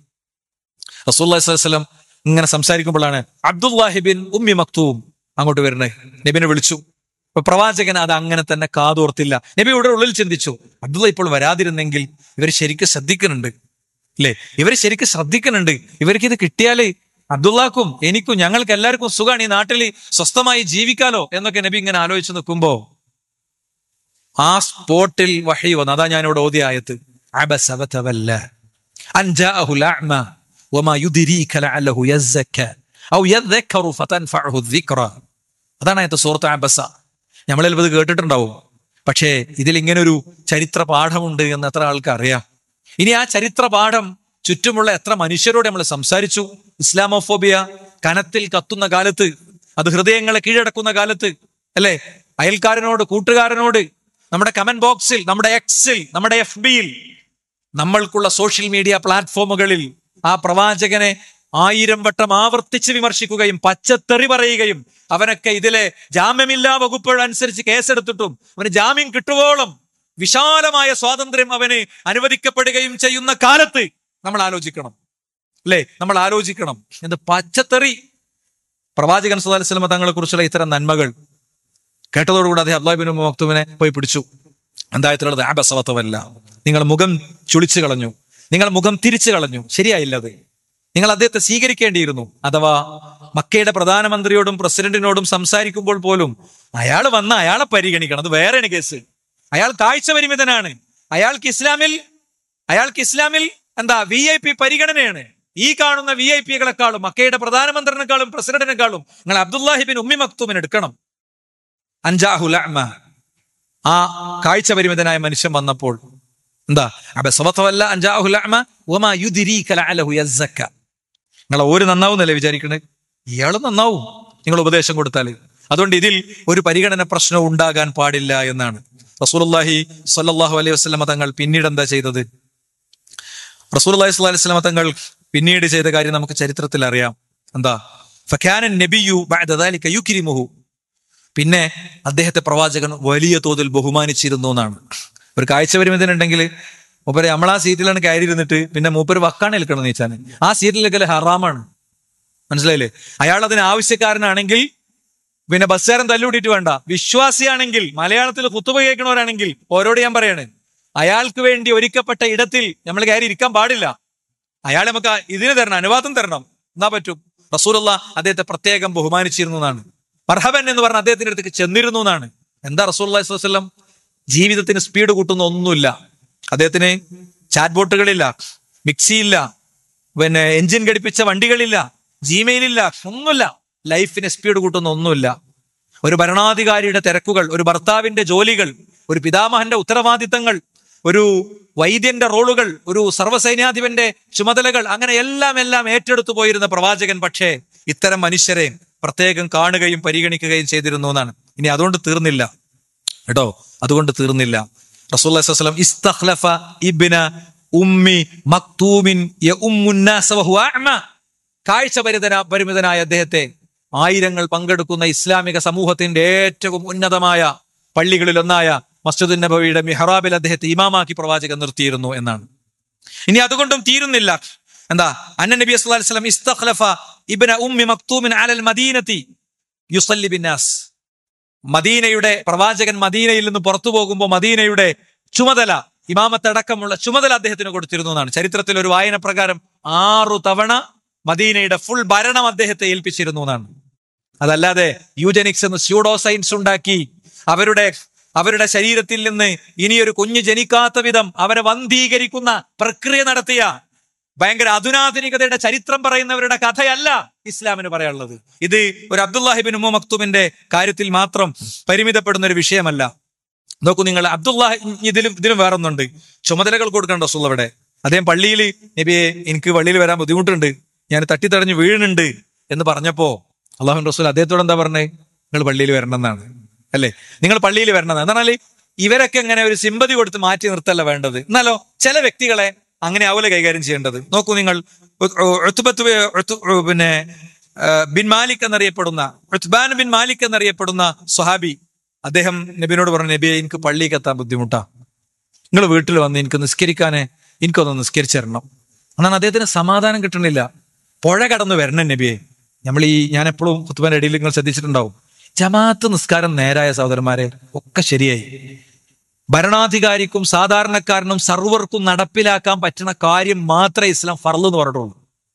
റസൂല്ലി സ്വലം ഇങ്ങനെ സംസാരിക്കുമ്പോഴാണ് അബ്ദുല്ലാഹിബിൻ ഉമ്മി മക്തൂം അങ്ങോട്ട് വരുന്നേ നബിനെ വിളിച്ചു ഇപ്പൊ പ്രവാചകൻ അത് അങ്ങനെ തന്നെ കാതോർത്തില്ല നബി ഇവിടെ ഉള്ളിൽ ചിന്തിച്ചു അബ്ദുള്ള ഇപ്പോൾ വരാതിരുന്നെങ്കിൽ ഇവർ ശരിക്കും ശ്രദ്ധിക്കുന്നുണ്ട് അല്ലേ ഇവർ ശരിക്കും ശ്രദ്ധിക്കുന്നുണ്ട് ഇവർക്ക് ഇത് കിട്ടിയാല് അബ്ദുള്ളാക്കും എനിക്കും ഞങ്ങൾക്ക് എല്ലാവർക്കും സുഖമാണ് ഈ നാട്ടിൽ സ്വസ്ഥമായി ജീവിക്കാലോ എന്നൊക്കെ നബി ഇങ്ങനെ ആലോചിച്ച് നിൽക്കുമ്പോ ആ സ്പോട്ടിൽ വഹി വന്നു അതാ ഞാൻ ഇവിടെ ഓതിയ ആയത്ത് അബസ വതവല്ല അൻ ജാഅഹു അൽഅഅമ വമാ യുദ്രീക ലഅല്ലഹു യസ്സക്ക ഔ യദ്ദക്കറു ഫതൻഫഅഹു الذിക്റ അതാണ് ആയത്ത് സൂറത്ത് അബസ നമ്മൾ ചിലപ്പോൾ ഇത് കേട്ടിട്ടുണ്ടാവും പക്ഷേ ഇതിൽ ഇങ്ങനെ ഒരു ചരിത്ര പാഠമുണ്ട് എന്ന് എത്ര ആൾക്ക് അറിയാം ഇനി ആ ചരിത്ര പാഠം ചുറ്റുമുള്ള എത്ര മനുഷ്യരോട് നമ്മൾ സംസാരിച്ചു ഇസ്ലാമോഫോബിയ കനത്തിൽ കത്തുന്ന കാലത്ത് അത് ഹൃദയങ്ങളെ കീഴടക്കുന്ന കാലത്ത് അല്ലെ അയൽക്കാരനോട് കൂട്ടുകാരനോട് നമ്മുടെ കമന്റ് ബോക്സിൽ നമ്മുടെ എക്സിൽ നമ്മുടെ എഫ് ബിയിൽ നമ്മൾക്കുള്ള സോഷ്യൽ മീഡിയ പ്ലാറ്റ്ഫോമുകളിൽ ആ പ്രവാചകനെ ആയിരം വട്ടം ആവർത്തിച്ച് വിമർശിക്കുകയും പച്ചത്തെറി പറയുകയും അവനൊക്കെ ഇതിലെ ജാമ്യമില്ലാ വകുപ്പുകൾ അനുസരിച്ച് കേസെടുത്തിട്ടും അവന് ജാമ്യം കിട്ടുവോളം വിശാലമായ സ്വാതന്ത്ര്യം അവന് അനുവദിക്കപ്പെടുകയും ചെയ്യുന്ന കാലത്ത് നമ്മൾ ആലോചിക്കണം അല്ലേ നമ്മൾ ആലോചിക്കണം എന്ത് പച്ചത്തെറി പ്രവാചകൻ സുല്ലാ സ്വലമ തങ്ങളെ കുറിച്ചുള്ള ഇത്തരം നന്മകൾ കേട്ടതോടുകൂടി അദ്ദേഹം അള്ളാഹിബിൻ മക്തുവിനെ പോയി പിടിച്ചു എന്തായത്തിലുള്ളത് ആബസവത്വമല്ല നിങ്ങൾ മുഖം ചുളിച്ചു കളഞ്ഞു നിങ്ങൾ മുഖം തിരിച്ചു കളഞ്ഞു ശരിയായില്ല അത് നിങ്ങൾ അദ്ദേഹത്തെ സ്വീകരിക്കേണ്ടിയിരുന്നു അഥവാ മക്കയുടെ പ്രധാനമന്ത്രിയോടും പ്രസിഡന്റിനോടും സംസാരിക്കുമ്പോൾ പോലും അയാൾ വന്ന അയാളെ പരിഗണിക്കണം അത് വേറെയാണ് കേസ് അയാൾ കാഴ്ച പരിമിതനാണ് അയാൾക്ക് ഇസ്ലാമിൽ അയാൾക്ക് ഇസ്ലാമിൽ എന്താ വി ഐ പി പരിഗണനയാണ് ഈ കാണുന്ന വി ഐ പികളെക്കാളും മക്കയുടെ പ്രധാനമന്ത്രിനെക്കാളും പ്രസിഡന്റിനെക്കാളും നിങ്ങൾ അബ്ദുല്ലാഹിബിൻ ഉമ്മി മക്തൂമിന് എടുക്കണം അൻജാഹുൽ അഅ്മ. ആ കാഴ്ച പരിമിതനായ മനുഷ്യൻ വന്നപ്പോൾ എന്താ അബസവത്തവല്ല അൻജാഹുൽ അഅ്മ വമാ യുദ്രീക ലഅലഹു യസ്സക്ക നിങ്ങൾ ഒരു നന്നാവുന്നല്ലേ വിചാരിക്കണേ ഇയാൾ നന്നാവും നിങ്ങൾ ഉപദേശം കൊടുത്താൽ അതുകൊണ്ട് ഇതിൽ ഒരു പരിഗണന പ്രശ്നം ഉണ്ടാകാൻ പാടില്ല എന്നാണ് റസൂലുള്ളാഹി സ്വല്ലല്ലാഹു അലൈഹി വസല്ലമ തങ്ങൾ പിന്നീട് എന്താ ചെയ്തത് റസൂലുള്ളാഹി സ്വല്ലല്ലാഹി അലൈഹി വസല്ലമ തങ്ങൾ പിന്നീട് ചെയ്ത കാര്യം നമുക്ക് ചരിത്രത്തിൽ അറിയാം എന്താ ഫക്കാന നബിയു ബഅദ ദാലിക യുക്രിമുഹു പിന്നെ അദ്ദേഹത്തെ പ്രവാചകൻ വലിയ തോതിൽ ബഹുമാനിച്ചിരുന്നു എന്നാണ് ഒരു കാഴ്ച പരിമിതനുണ്ടെങ്കിൽ മൂപ്പര് നമ്മളാ സീറ്റിലാണ് കയറി ഇരുന്നിട്ട് പിന്നെ മൂപ്പര് വക്കാണ് നിൽക്കണം നീച്ചാൻ ആ സീറ്റിലേക്കല്ലേ ഹറാമാണ് മനസ്സിലായില്ലേ അയാൾ അതിന് ആവശ്യക്കാരനാണെങ്കിൽ പിന്നെ ബസ്സുകാരൻ തല്ലുകൂടിയിട്ട് വേണ്ട വിശ്വാസിയാണെങ്കിൽ മലയാളത്തിൽ കുത്തുബ കേൾക്കണവരാണെങ്കിൽ ഓരോട് ഞാൻ പറയാണ് അയാൾക്ക് വേണ്ടി ഒരുക്കപ്പെട്ട ഇടത്തിൽ നമ്മൾ കയറി ഇരിക്കാൻ പാടില്ല അയാൾ നമുക്ക് ഇതിന് തരണം അനുവാദം തരണം എന്നാ പറ്റും റസൂലുള്ള അദ്ദേഹത്തെ പ്രത്യേകം ബഹുമാനിച്ചിരുന്നു എന്നാണ് മർഹബൻ എന്ന് പറഞ്ഞ അദ്ദേഹത്തിന്റെ അടുത്തേക്ക് ചെന്നിരുന്നു എന്നാണ് എന്താ റസൂൽ വസ്ലം ജീവിതത്തിന് സ്പീഡ് കൂട്ടുന്ന ഒന്നുമില്ല അദ്ദേഹത്തിന് ചാറ്റ് ബോട്ടുകളില്ല മിക്സിയില്ല പിന്നെ എഞ്ചിൻ ഘടിപ്പിച്ച വണ്ടികളില്ല ജിമെയിൽ ഇല്ല ഒന്നുമില്ല ലൈഫിന് സ്പീഡ് കൂട്ടുന്ന ഒന്നുമില്ല ഒരു ഭരണാധികാരിയുടെ തിരക്കുകൾ ഒരു ഭർത്താവിന്റെ ജോലികൾ ഒരു പിതാമഹന്റെ ഉത്തരവാദിത്തങ്ങൾ ഒരു വൈദ്യന്റെ റോളുകൾ ഒരു സർവ്വസൈന്യാധിപന്റെ ചുമതലകൾ അങ്ങനെ എല്ലാം എല്ലാം ഏറ്റെടുത്തു പോയിരുന്ന പ്രവാചകൻ പക്ഷേ ഇത്തരം മനുഷ്യരെ പ്രത്യേകം കാണുകയും പരിഗണിക്കുകയും ചെയ്തിരുന്നു എന്നാണ് ഇനി അതുകൊണ്ട് തീർന്നില്ല കേട്ടോ അതുകൊണ്ട് തീർന്നില്ല റസൂല്ലം ഇസ്തഖ്ലഫ ഇബ്ന ഉമ്മി മക്തൂമിൻ യഉമ്മുന്നാസ വഹുവ അഅമ. കാഴ്ച പരിതന പരിമിതനായ അദ്ദേഹത്തെ ആയിരങ്ങൾ പങ്കെടുക്കുന്ന ഇസ്ലാമിക സമൂഹത്തിന്റെ ഏറ്റവും ഉന്നതമായ പള്ളികളിൽ ഒന്നായ മസ്ജിദുൻ നബവിയുടെ മിഹ്റാബിൽ അദ്ദേഹത്തെ ഇമാമാക്കി പ്രവാചകൻ നിർത്തിയിരുന്നു എന്നാണ് ഇനി അതുകൊണ്ടും തീരുന്നില്ല എന്താ അന്ന നബി സല്ലല്ലാഹു അലൈഹി വസല്ലം ഇസ്തഖ്ലഫ ഇബ്ന ഉമ്മി മക്തൂമിൻ അലൽ മദീനത്തി യുസല്ലി ബിന്നാസ് മദീനയുടെ പ്രവാചകൻ മദീനയിൽ നിന്ന് പുറത്തു പോകുമ്പോൾ മദീനയുടെ ചുമതല ഇമാമത്തടക്കമുള്ള ചുമതല അദ്ദേഹത്തിന് കൊടുത്തിരുന്നു എന്നാണ് ചരിത്രത്തിൽ ഒരു വായന പ്രകാരം ആറു തവണ മദീനയുടെ ഫുൾ ഭരണം അദ്ദേഹത്തെ ഏൽപ്പിച്ചിരുന്നു എന്നാണ് അതല്ലാതെ യൂജനിക്സ് എന്ന് സ്യൂഡോ സയൻസ് ഉണ്ടാക്കി അവരുടെ അവരുടെ ശരീരത്തിൽ നിന്ന് ഇനിയൊരു കുഞ്ഞ് ജനിക്കാത്ത വിധം അവരെ വന്ധീകരിക്കുന്ന പ്രക്രിയ നടത്തിയ ഭയങ്കര അധുനാധുനികതയുടെ ചരിത്രം പറയുന്നവരുടെ കഥയല്ല ഇസ്ലാമിന് പറയാനുള്ളത് ഇത് ഒരു അബ്ദുല്ലാഹിബിൻ ഉമ്മ മക്തുമിന്റെ കാര്യത്തിൽ മാത്രം പരിമിതപ്പെടുന്ന ഒരു വിഷയമല്ല നോക്കൂ നിങ്ങൾ അബ്ദുല്ലാഹി ഇതിലും ഇതിലും വേറൊന്നുണ്ട് ചുമതലകൾ കൊടുക്കേണ്ട റസൂൽ അവിടെ അദ്ദേഹം പള്ളിയിൽ നബിയെ എനിക്ക് പള്ളിയിൽ വരാൻ ബുദ്ധിമുട്ടുണ്ട് ഞാൻ തട്ടിത്തടഞ്ഞ് വീഴുന്നുണ്ട് എന്ന് പറഞ്ഞപ്പോ അള്ളാഹു റസൂൽ അദ്ദേഹത്തോട് എന്താ പറഞ്ഞേ നിങ്ങൾ പള്ളിയിൽ വരണം എന്നാണ് അല്ലേ നിങ്ങൾ പള്ളിയിൽ വരണം എന്നാണ് എന്നാൽ ഇവരൊക്കെ ഇങ്ങനെ ഒരു സിമ്പതി കൊടുത്ത് മാറ്റി നിർത്തല്ല വേണ്ടത് എന്നാലോ ചില വ്യക്തികളെ അങ്ങനെ ആവൂല കൈകാര്യം ചെയ്യേണ്ടത് നോക്കൂ നിങ്ങൾ ഉ- ഉ- ഉത്ബത്ത് ബി- ഉത്ത് ഉ- പിന്നെ ആ, ബിൻ മാലിക് എന്നറിയപ്പെടുന്ന ഉത്ബാൻ ബിൻ മാലിക് എന്നറിയപ്പെടുന്ന സ്വഹാബി അദ്ദേഹം നബിനോട് പറഞ്ഞു നബിയെ എനിക്ക് പള്ളിക്ക് എത്താൻ ബുദ്ധിമുട്ടാ നിങ്ങൾ വീട്ടിൽ വന്ന് എനിക്ക് നിസ്കരിക്കാനെ എനിക്കൊന്ന് നിസ്കരിച്ചു തരണം എന്നാണ് അദ്ദേഹത്തിന് സമാധാനം കിട്ടണില്ല പുഴ കടന്ന് വരണം നബിയെ നമ്മൾ ഈ ഞാൻ എപ്പോഴും കുത്തുബാന്റെ ഇടയിൽ നിങ്ങൾ ശ്രദ്ധിച്ചിട്ടുണ്ടാവും ജമാഅത്ത് നിസ്കാരം നേരായ സഹോദരന്മാരെ ഒക്കെ ശരിയായി ഭരണാധികാരിക്കും സാധാരണക്കാരനും സർവർക്കും നടപ്പിലാക്കാൻ പറ്റുന്ന കാര്യം മാത്രമേ ഇസ്ലാം ഫർള് എന്ന് പറഞ്ഞിട്ടുള്ളൂ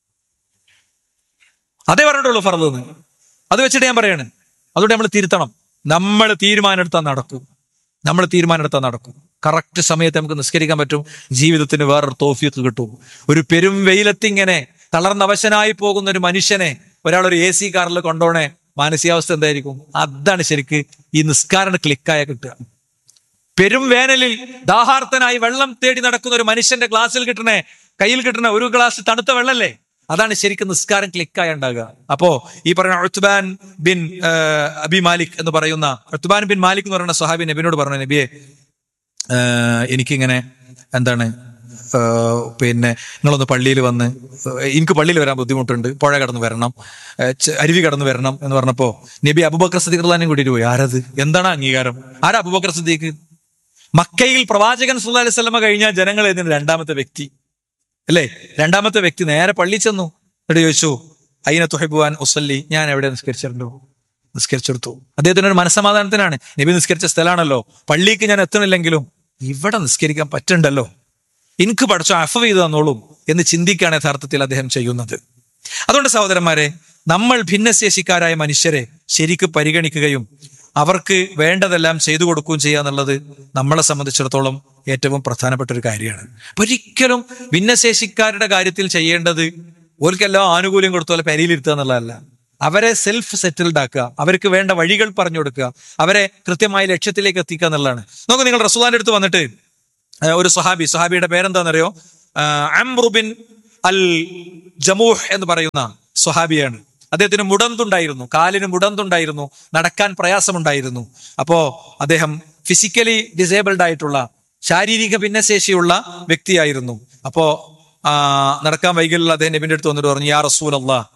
അതേ പറഞ്ഞിട്ടുള്ളൂ ഫർള് എന്ന് അത് വെച്ചിട്ട് ഞാൻ പറയാണ് അതുകൊണ്ട് നമ്മൾ തിരുത്തണം നമ്മൾ തീരുമാനം എടുത്താൽ നടക്കും നമ്മൾ തീരുമാനം എടുത്താൽ നടക്കും കറക്റ്റ് സമയത്ത് നമുക്ക് നിസ്കരിക്കാൻ പറ്റും ജീവിതത്തിന് വേറൊരു തോഫിയൊക്കെ കിട്ടും ഒരു പെരും വെയിലത്തിങ്ങനെ തളർന്നവശനായി പോകുന്ന ഒരു മനുഷ്യനെ ഒരാൾ ഒരു എ സി കാറിൽ കൊണ്ടോണേ മാനസികാവസ്ഥ എന്തായിരിക്കും അതാണ് ശരിക്ക് ഈ നിസ്കാരം ക്ലിക്കായ കിട്ടുക പെരും വേനലിൽ ദാഹാർത്തനായി വെള്ളം തേടി നടക്കുന്ന ഒരു മനുഷ്യന്റെ ഗ്ലാസ്സിൽ കിട്ടണേ കയ്യിൽ കിട്ടണ ഒരു ഗ്ലാസ് തണുത്ത വെള്ളല്ലേ അതാണ് ശരിക്കും നിസ്കാരം ക്ലിക്കായി ഉണ്ടാകുക അപ്പോ ഈ പറയുന്ന ഉത്ബാൻ ബിൻ ആ, അബി മാലിക് എന്ന് പറയുന്ന ഉത്ബാൻ ബിൻ മാലിക് എന്ന് പറയുന്ന സ്വഹാബി നബിനോട് പറഞ്ഞു നബിയെ ആ, എനിക്കിങ്ങനെ എന്താണ് ആ, പിന്നെ നിങ്ങളൊന്ന് പള്ളിയിൽ വന്ന് എനിക്ക് പള്ളിയിൽ വരാൻ ബുദ്ധിമുട്ടുണ്ട് പുഴ കടന്ന് വരണം ആ, ച- അരുവി കടന്ന് വരണം എന്ന് പറഞ്ഞപ്പോ നബി അബുബക്കർ സദീഖ് റഹ്ലാനും കൂട്ടിയിട്ട് പോയി ആരത് എന്താണ് അംഗീകാരം ആരാ അബുബക്കർ സദീഖ് മക്കയിൽ പ്രവാചകൻ സുല്ലാ അലൈഹി സ്വലമ കഴിഞ്ഞാൽ ജനങ്ങൾ എഴുതുന്ന രണ്ടാമത്തെ വ്യക്തി അല്ലേ രണ്ടാമത്തെ വ്യക്തി നേരെ പള്ളി ചെന്നു എന്നിട്ട് ചോദിച്ചു അയിന തുഹബുവാൻ ഉസല്ലി ഞാൻ എവിടെ നിസ്കരിച്ചിട്ടുണ്ടോ നിസ്കരിച്ചെടുത്തു അദ്ദേഹത്തിന് ഒരു മനസ്സമാധാനത്തിനാണ് നബി നിസ്കരിച്ച സ്ഥലമാണല്ലോ പള്ളിക്ക് ഞാൻ എത്തണില്ലെങ്കിലും ഇവിടെ നിസ്കരിക്കാൻ പറ്റണ്ടല്ലോ എനിക്ക് പഠിച്ചോ അഫവ് ചെയ്ത് തന്നോളും എന്ന് ചിന്തിക്കുകയാണ് യഥാർത്ഥത്തിൽ അദ്ദേഹം ചെയ്യുന്നത് അതുകൊണ്ട് സഹോദരന്മാരെ നമ്മൾ ഭിന്നശേഷിക്കാരായ മനുഷ്യരെ ശരിക്ക് പരിഗണിക്കുകയും അവർക്ക് വേണ്ടതെല്ലാം ചെയ്തു കൊടുക്കുകയും ചെയ്യുക എന്നുള്ളത് നമ്മളെ സംബന്ധിച്ചിടത്തോളം ഏറ്റവും പ്രധാനപ്പെട്ട ഒരു കാര്യമാണ് അപ്പൊ ഒരിക്കലും ഭിന്നശേഷിക്കാരുടെ കാര്യത്തിൽ ചെയ്യേണ്ടത് ഓർക്കെല്ലാം ആനുകൂല്യം കൊടുത്തോലെ പെരിയിലിരുത്തുക എന്നുള്ളതല്ല അവരെ സെൽഫ് സെറ്റിൽഡ് ആക്കുക അവർക്ക് വേണ്ട വഴികൾ പറഞ്ഞു കൊടുക്കുക അവരെ കൃത്യമായ ലക്ഷ്യത്തിലേക്ക് എത്തിക്കുക എന്നുള്ളതാണ് നോക്കൂ നിങ്ങൾ റസൂലാന്റെ അടുത്ത് വന്നിട്ട് ആ, ഒരു സ്വഹാബി സ്വഹാബിയുടെ പേരെന്താണെന്നറിയോ ആ, അംറു ബിൻ അൽ ജമൂഹ് എന്ന് പറയുന്ന സ്വഹാബിയാണ് അദ്ദേഹത്തിന് മുടന്തുണ്ടായിരുന്നു കാലിന് മുടന്തുണ്ടായിരുന്നു നടക്കാൻ പ്രയാസമുണ്ടായിരുന്നു അപ്പോ അദ്ദേഹം ഫിസിക്കലി ഡിസേബിൾഡ് ആയിട്ടുള്ള ശാരീരിക ഭിന്നശേഷിയുള്ള വ്യക്തിയായിരുന്നു അപ്പോ ആ, നടക്കാൻ വൈകലുള്ള അദ്ദേഹം നബിന്റെ അടുത്ത് വന്നിട്ട് പറഞ്ഞു യാ റസൂൽ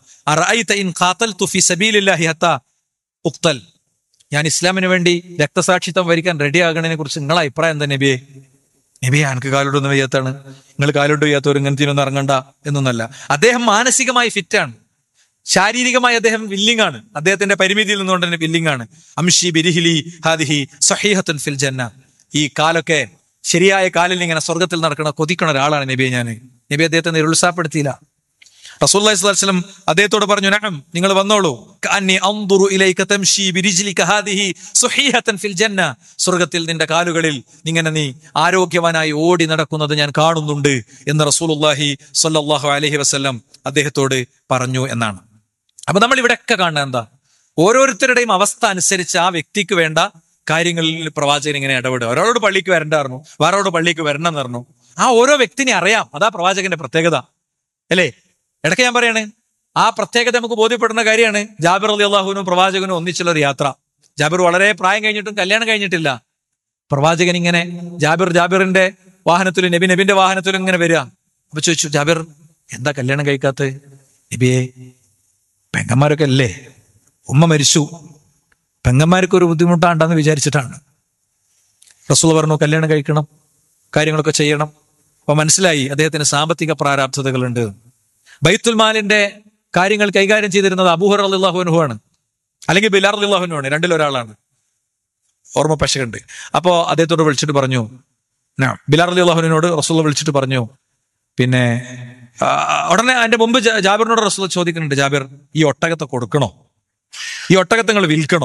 അള്ളാഹ് ഉക്തൽ ഞാൻ ഇസ്ലാമിന് വേണ്ടി രക്തസാക്ഷിത്വം വരിക്കാൻ റെഡി ആകണതിനെ കുറിച്ച് നിങ്ങളെ അഭിപ്രായം എന്താ നബിയെ നബിയെ എനിക്ക് കാലോട്ടൊന്നും വയ്യാത്താണ് നിങ്ങൾ കാലോട്ട് വയ്യാത്തവർ ഇങ്ങനത്തിനൊന്നും ഇറങ്ങണ്ട എന്നൊന്നല്ല അദ്ദേഹം മാനസികമായി ഫിറ്റാണ് ശാരീരികമായി അദ്ദേഹം വില്ലിംഗ് ആണ് അദ്ദേഹത്തിന്റെ പരിമിതിയിൽ നിന്നുകൊണ്ട് തന്നെ വില്ലിംഗ് ആണ് അംഷി ബിരിഹിലി ഹാദിഹി സഹീഹത്തുൻ ഫിൽ ജന്ന ഈ കാലൊക്കെ ശരിയായ കാലിൽ ഇങ്ങനെ സ്വർഗത്തിൽ നടക്കണ കൊതിക്കണ ഒരാളാണ് നബിയെ ഞാൻ നബി അദ്ദേഹത്തെ നിരുത്സാഹപ്പെടുത്തിയില്ല റസൂല്ലി സ്വലം അദ്ദേഹത്തോട് പറഞ്ഞു നഅം നിങ്ങൾ വന്നോളൂ കഅന്നി അൻദുറു ഇലൈക തംശി ബിരിജ്ലിക ഹാദിഹി സുഹീഹത്തൻ ഫിൽ ജന്ന സ്വർഗ്ഗത്തിൽ നിന്റെ കാലുകളിൽ ഇങ്ങനെ നീ ആരോഗ്യവാനായി ഓടി നടക്കുന്നത് ഞാൻ കാണുന്നുണ്ട് എന്ന് റസൂലുള്ളാഹി സ്വല്ലല്ലാഹു അലൈഹി വസല്ലം അദ്ദേഹത്തോട് പറഞ്ഞു എന്നാണ് അപ്പൊ നമ്മൾ ഇവിടെയൊക്കെ കാണുന്നത് എന്താ ഓരോരുത്തരുടെയും അവസ്ഥ അനുസരിച്ച് ആ വ്യക്തിക്ക് വേണ്ട കാര്യങ്ങളിൽ പ്രവാചകൻ ഇങ്ങനെ ഇടപെടുക ഒരാളോട് പള്ളിക്ക് വരണ്ടായിരുന്നു വേറോട് പള്ളിക്ക് വരണം എന്ന് പറഞ്ഞു ആ ഓരോ വ്യക്തിനെ അറിയാം അതാ പ്രവാചകന്റെ പ്രത്യേകത അല്ലേ ഇടയ്ക്ക് ഞാൻ പറയാണ് ആ പ്രത്യേകത നമുക്ക് ബോധ്യപ്പെടുന്ന കാര്യമാണ് ജാബിർ അലി അള്ളാഹുവിനും പ്രവാചകനും ഒന്നിച്ചുള്ള ഒരു യാത്ര ജാബിർ വളരെ പ്രായം കഴിഞ്ഞിട്ടും കല്യാണം കഴിഞ്ഞിട്ടില്ല പ്രവാചകൻ ഇങ്ങനെ ജാബിർ ജാബിറിന്റെ വാഹനത്തിലും നബി നബിന്റെ വാഹനത്തിലും ഇങ്ങനെ വരിക അപ്പൊ ചോദിച്ചു ജാബിർ എന്താ കല്യാണം കഴിക്കാത്ത നബിയെ പെങ്ങന്മാരൊക്കെ അല്ലേ ഉമ്മ മരിച്ചു പെങ്ങന്മാർക്ക് ഒരു ബുദ്ധിമുട്ടാണ്ടെന്ന് വിചാരിച്ചിട്ടാണ് റസൂൽ പറഞ്ഞു കല്യാണം കഴിക്കണം കാര്യങ്ങളൊക്കെ ചെയ്യണം അപ്പൊ മനസ്സിലായി അദ്ദേഹത്തിന് സാമ്പത്തിക പ്രാരാബ്ധതകളുണ്ട് ബൈത്തുൽ മാലിന്റെ കാര്യങ്ങൾ കൈകാര്യം ചെയ്തിരുന്നത് അബൂഹർ അള്ളാഹുനുഹു ആണ് അല്ലെങ്കിൽ ബിലാർ അള്ളാഹുനു ആണ് രണ്ടിലൊരാളാണ് ഓർമ്മ പശകുണ്ട് അപ്പോ അദ്ദേഹത്തോട് വിളിച്ചിട്ട് പറഞ്ഞു "നാം." ബിലാർ അലി അള്ളാഹുവിനോട് റസൂൽ വിളിച്ചിട്ട് പറഞ്ഞു പിന്നെ ആ, ഉടനെ അതിന്റെ മുമ്പ് ജാ- ജാബിറിനോട് റസൂൽ ചോദിക്കുന്നുണ്ട് ജാബിർ ഈ ഒട്ടകത്തെ കൊടുക്കണോ ഈ ഒട്ടകത്തെ നിങ്ങൾ വിൽക്കണോ